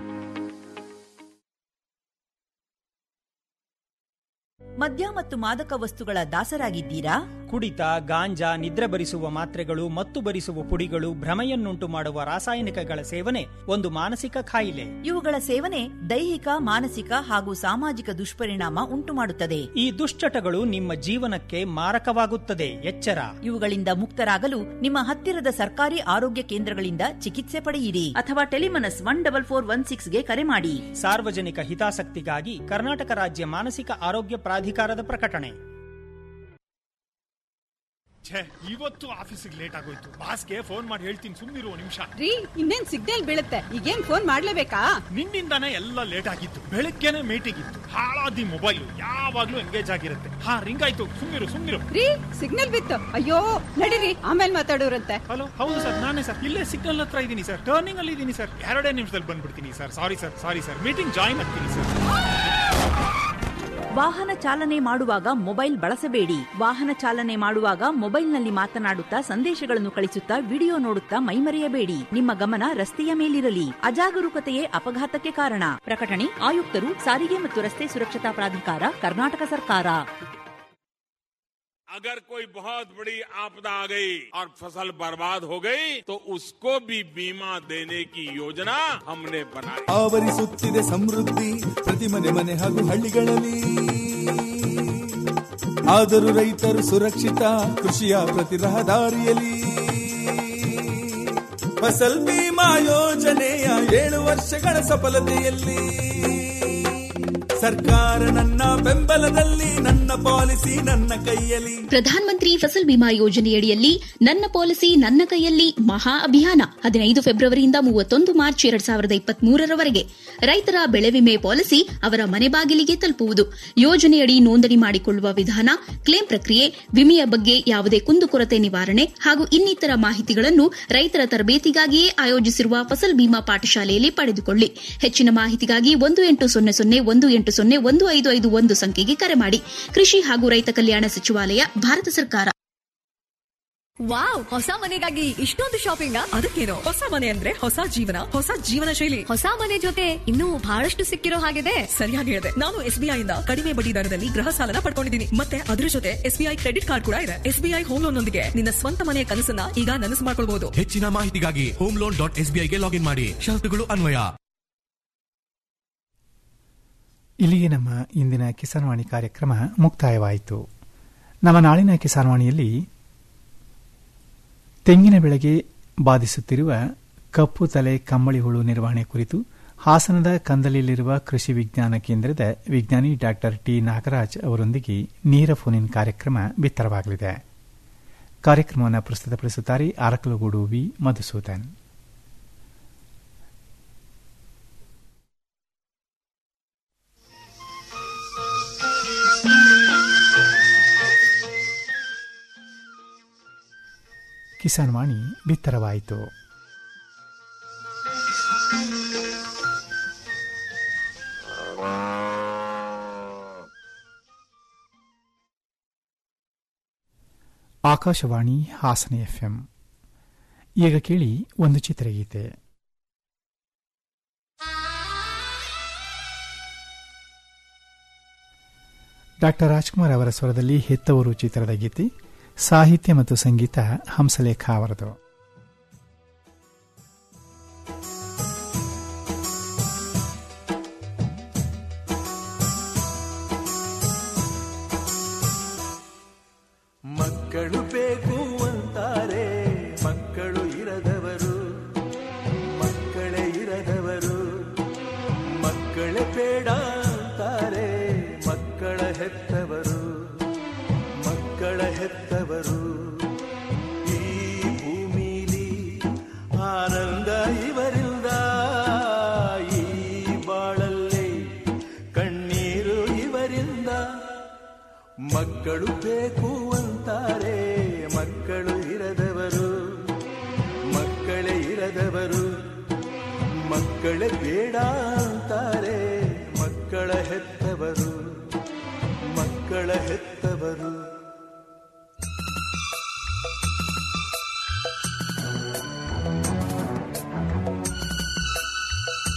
[SPEAKER 2] ಮದ್ಯ ಮತ್ತು ಮಾದಕ ವಸ್ತುಗಳ ದಾಸರಾಗಿದ್ದೀರಾ
[SPEAKER 4] ಕುಡಿತ ಗಾಂಜಾ ನಿದ್ರೆ ಬರಿಸುವ ಮಾತ್ರೆಗಳು ಮತ್ತು ಬರಿಸುವ ಪುಡಿಗಳು ಭ್ರಮೆಯನ್ನುಂಟು ಮಾಡುವ ರಾಸಾಯನಿಕಗಳ ಸೇವನೆ ಒಂದು ಮಾನಸಿಕ ಕಾಯಿಲೆ
[SPEAKER 2] ಇವುಗಳ ಸೇವನೆ ದೈಹಿಕ ಮಾನಸಿಕ ಹಾಗೂ ಸಾಮಾಜಿಕ ದುಷ್ಪರಿಣಾಮ ಉಂಟುಮಾಡುತ್ತದೆ
[SPEAKER 4] ಈ ದುಶ್ಚಟಗಳು ನಿಮ್ಮ ಜೀವನಕ್ಕೆ ಮಾರಕವಾಗುತ್ತದೆ ಎಚ್ಚರ
[SPEAKER 2] ಇವುಗಳಿಂದ ಮುಕ್ತರಾಗಲು ನಿಮ್ಮ ಹತ್ತಿರದ ಸರ್ಕಾರಿ ಆರೋಗ್ಯ ಕೇಂದ್ರಗಳಿಂದ ಚಿಕಿತ್ಸೆ ಪಡೆಯಿರಿ ಅಥವಾ Tele MANAS one double four one ಸಿಕ್ಸ್ಗೆ ಕರೆ ಮಾಡಿ
[SPEAKER 4] ಸಾರ್ವಜನಿಕ ಹಿತಾಸಕ್ತಿಗಾಗಿ ಕರ್ನಾಟಕ ರಾಜ್ಯ ಮಾನಸಿಕ ಆರೋಗ್ಯ ಪ್ರಾಧಿಕಾರದ ಪ್ರಕಟಣೆ
[SPEAKER 1] ಛೇ ಇವತ್ತು ಆಫೀಸಿಗೆ ಲೇಟ್ ಆಗೋಯ್ತು ಬಾಸ್ಗೆ ಫೋನ್ ಮಾಡಿ ಹೇಳ್ತೀನಿ ಸುಮ್ಮನಿರುವ ನಿಮಿಷ
[SPEAKER 3] ರೀ ಇನ್ನೇನ್ ಸಿಗ್ನಲ್ ಬೀಳುತ್ತೆ ಈಗೇನ್ ಫೋನ್ ಮಾಡ್ಲೇಬೇಕಾ
[SPEAKER 1] ನಿನ್ನಿಂದಾನೇ ಎಲ್ಲ ಲೇಟ್ ಆಗಿತ್ತು ಬೆಳಗ್ಗೆನೆ ಮೀಟಿಂಗ್ ಇತ್ತು ಹಾಳಾದಿ ಮೊಬೈಲ್ ಯಾವಾಗ್ಲೂ ಎಂಗೇಜ್ ಆಗಿರುತ್ತೆ ಹಾ ರಿಂಗ್ ಆಯ್ತು ಸುಮ್ಮನಿರು ಸುಮ್ಮನಿರು
[SPEAKER 3] ರೀ ಸಿಗ್ನಲ್ ಬಿತ್ತು ಅಯ್ಯೋ ನಡೀರಿ ಆಮೇಲೆ ಮಾತಾಡೋರಂತೆ
[SPEAKER 1] ಹಲೋ ಹೌದು ಸರ್ ನಾನೇ ಸರ್ ಇಲ್ಲೇ ಸಿಗ್ನಲ್ ಹತ್ರ ಇದ್ದೀನಿ ಸರ್ ಟರ್ನಿಂಗ್ ಅಲ್ಲಿ ಇದ್ದೀನಿ ಸರ್ ಎರಡೇ ನಿಮಿಷದಲ್ಲಿ ಬಂದ್ಬಿಡ್ತೀನಿ sir sorry sir sorry sir meeting join ಆಗ್ತೀನಿ ಸರ್
[SPEAKER 2] ವಾಹನ ಚಾಲನೆ ಮಾಡುವಾಗ ಮೊಬೈಲ್ ಬಳಸಬೇಡಿ ವಾಹನ ಚಾಲನೆ ಮಾಡುವಾಗ ಮೊಬೈಲ್ನಲ್ಲಿ ಮಾತನಾಡುತ್ತಾ ಸಂದೇಶಗಳನ್ನು ಕಳಿಸುತ್ತಾ ವಿಡಿಯೋ ನೋಡುತ್ತಾ ಮೈಮರೆಯಬೇಡಿ ನಿಮ್ಮ ಗಮನ ರಸ್ತೆಯ ಮೇಲಿರಲಿ ಅಜಾಗರೂಕತೆಯೇ ಅಪಘಾತಕ್ಕೆ ಕಾರಣ ಪ್ರಕಟಣೆ ಆಯುಕ್ತರು ಸಾರಿಗೆ ಮತ್ತು ರಸ್ತೆ ಸುರಕ್ಷತಾ ಪ್ರಾಧಿಕಾರ ಕರ್ನಾಟಕ ಸರ್ಕಾರ
[SPEAKER 14] अगर कोई बहुत बड़ी आपदा आ गई और फसल बर्बाद हो गई तो उसको भी बीमा देने की योजना हमने बनाई
[SPEAKER 15] ಆವರಿಸುತ್ತಿದೆ ಸಮೃದ್ಧಿ ಪ್ರತಿ ಮನೆ ಮನೆ ಹಾಗೂ ಹಳ್ಳಿಗಳಲ್ಲಿ ಆದರೂ ರೈತರು ಸುರಕ್ಷಿತ ಕೃಷಿಯ ಪ್ರತಿ ರಹದಾರಿಯಲ್ಲಿ ಫಸಲ್ ಬಿಮಾ ಯೋಜನೆಯ ಏಳು ವರ್ಷಗಳ ಸಫಲತೆಯಲ್ಲಿ ಸರ್ಕಾರ ನನ್ನ ಬೆಂಬಲದಲ್ಲಿ ನನ್ನ ಪಾಲಿಸಿ ನನ್ನ ಕೈಯಲ್ಲಿ
[SPEAKER 16] ಪ್ರಧಾನಮಂತ್ರಿ ಫಸಲ್ ಬಿಮಾ ಯೋಜನೆಯಡಿಯಲ್ಲಿ ನನ್ನ ಪಾಲಿಸಿ ನನ್ನ ಕೈಯಲ್ಲಿ ಮಹಾ ಅಭಿಯಾನ ಹದಿನೈದು ಫೆಬ್ರವರಿಯಿಂದ ಮೂವತ್ತೊಂದು ಮಾರ್ಚ್ ಎರಡ್ ಸಾವಿರದ ಇಪ್ಪತ್ಮೂರರವರೆಗೆ ರೈತರ ಬೆಳೆ ವಿಮೆ ಪಾಲಿಸಿ ಅವರ ಮನೆ ಬಾಗಿಲಿಗೆ ತಲುಪುವುದು ಯೋಜನೆಯಡಿ ನೋಂದಣಿ ಮಾಡಿಕೊಳ್ಳುವ ವಿಧಾನ ಕ್ಲೇಮ್ ಪ್ರಕ್ರಿಯೆ ವಿಮೆಯ ಬಗ್ಗೆ ಯಾವುದೇ ಕುಂದುಕೊರತೆ ನಿವಾರಣೆ ಹಾಗೂ ಇನ್ನಿತರ ಮಾಹಿತಿಗಳನ್ನು ರೈತರ ತರಬೇತಿಗಾಗಿಯೇ ಆಯೋಜಿಸಿರುವ ಫಸಲ್ ಬಿಮಾ ಪಾಠಶಾಲೆಯಲ್ಲಿ ಪಡೆದುಕೊಳ್ಳಿ ಹೆಚ್ಚಿನ ಮಾಹಿತಿಗಾಗಿ ಒಂದು ಎಂಟು ಸೊನ್ನೆ ಸೊನ್ನೆ ಒಂದು ಎಂಟು ಸೊನ್ನೆ ಒಂದು ಐದು ಐದು ಒಂದು ಸಂಖ್ಯೆಗೆ ಕರೆ ಮಾಡಿ ಕೃಷಿ ಹಾಗೂ ರೈತ ಕಲ್ಯಾಣ ಸಚಿವಾಲಯ ಭಾರತ ಸರ್ಕಾರ
[SPEAKER 5] ವಾವ್ ಹೊಸ ಮನೆಗಾಗಿ ಇಷ್ಟೊಂದು ಶಾಪಿಂಗ್
[SPEAKER 6] ಅದಕ್ಕೇನು ಹೊಸ ಮನೆ ಅಂದ್ರೆ ಹೊಸ ಜೀವನ ಹೊಸ ಜೀವನ ಶೈಲಿ
[SPEAKER 5] ಹೊಸ ಮನೆ ಜೊತೆ ಇನ್ನೂ ಬಹಳಷ್ಟು ಸಿಕ್ಕಿರೋ ಹಾಗಿದೆ
[SPEAKER 6] ಸರಿಯಾಗಿ ಹೇಳಿದೆ ನಾನು ಎಸ್ಬಿಐ ಇಂದ ಕಡಿಮೆ ಬಡ್ಡಿ ದರದಲ್ಲಿ ಗೃಹ ಸಾಲನ ಪಡ್ಕೊಂಡಿದ್ದೀನಿ ಮತ್ತೆ ಅದ್ರ ಜೊತೆ ಎಸ್ಬಿಐ ಕ್ರೆಡಿಟ್ ಕಾರ್ಡ್ ಕೂಡ ಇದೆ ಎಸ್ಬಿಐ ಹೋಮ್ ಲೋನ್ ನೊಂದಿಗೆ ನಿನ್ನ ಸ್ವಂತ ಮನೆಯ ಕನಸನ್ನ ಈಗ ನನಸು ಮಾಡ್ಕೊಳ್ಬಹುದು
[SPEAKER 7] ಹೆಚ್ಚಿನ ಮಾಹಿತಿಗಾಗಿ ಹೋಮ್ ಲೋನ್ ಡಾಟ್ ಎಸ್ಬಿಐಗೆ ಲಾಗಿನ್ ಮಾಡಿ ಷರತ್ತುಗಳು ಅನ್ವಯ
[SPEAKER 23] ಇಲ್ಲಿಗೆ ನಮ್ಮ ಇಂದಿನ ಕಿಸಾನ್ವಾಣಿ ಕಾರ್ಯಕ್ರಮ ಮುಕ್ತಾಯವಾಯಿತು ನಮ್ಮ ನಾಳಿನ ಕಿಸಾನ್ವಾಣಿಯಲ್ಲಿ ತೆಂಗಿನ ಬೆಳೆಗೆ ಬಾಧಿಸುತ್ತಿರುವ ಕಪ್ಪು ತಲೆ ಕಂಬಳಿ ಹುಳು ನಿರ್ವಹಣೆ ಕುರಿತು ಹಾಸನದ ಕಂದಲಿಯಲ್ಲಿರುವ ಕೃಷಿ ವಿಜ್ಞಾನ ಕೇಂದ್ರದ ವಿಜ್ಞಾನಿ ಡಾಕ್ಟರ್ ಟಿ ನಾಗರಾಜ್ ಅವರೊಂದಿಗೆ ನೇರ ಫೋನಿನ್ ಕಾರ್ಯಕ್ರಮ ಬಿತ್ತರವಾಗಲಿದೆ ಕಾರ್ಯಕ್ರಮವನ್ನು ಪ್ರಸ್ತುತಪಡಿಸುತ್ತಾರೆ ಅರಕಲಗೂಡು ವಿ ಮಧುಸೂದನ್ ಕಿಸಾನ್ ವಾಣಿ ಬಿತ್ತರವಾಯಿತು ಆಕಾಶವಾಣಿ ಹಾಸನ ಎಫ್ಎಂ ಈಗ ಕೇಳಿ ಒಂದು ಚಿತ್ರಗೀತೆ ಡಾಕ್ಟರ್ ರಾಜ್ಕುಮಾರ್ ಅವರ ಸ್ವರದಲ್ಲಿ ಹೆತ್ತವರು ಚಿತ್ರದ ಗೀತೆ ಸಾಹಿತ್ಯ ಮತ್ತು ಸಂಗೀತ ಹಂಸಲೇಖ ಅವರದು
[SPEAKER 12] ಮಕ್ಕಳು ಬೇಕು ಅಂತಾರೆ ಮಕ್ಕಳು ಇರದವರು ಮಕ್ಕಳೇ ಇರದವರು ಮಕ್ಕಳೇ ಬೇಡ ಅಂತಾರೆ ಮಕ್ಕಳ ಹೆತ್ತವರು ಮಕ್ಕಳ ಹೆತ್ತವರು ಈ ಭೂಮಿಲಿ ಆನಂದ ಇವರಿಂದ ಈ ಬಾಳಲ್ಲಿ ಕಣ್ಣೀರು ಇವರಿಂದ ಮಕ್ಕಳು ಬೇಕು ಅಂತಾರೆ ಮಕ್ಕಳು ಇರದವರು ಮಕ್ಕಳೇ ಇರದವರು ಮಕ್ಕಳೇ ಬೇಡ ಅಂತಾರೆ ಮಕ್ಕಳ ಹೆತ್ತವರು ಮಕ್ಕಳ ಹೆತ್ತವರು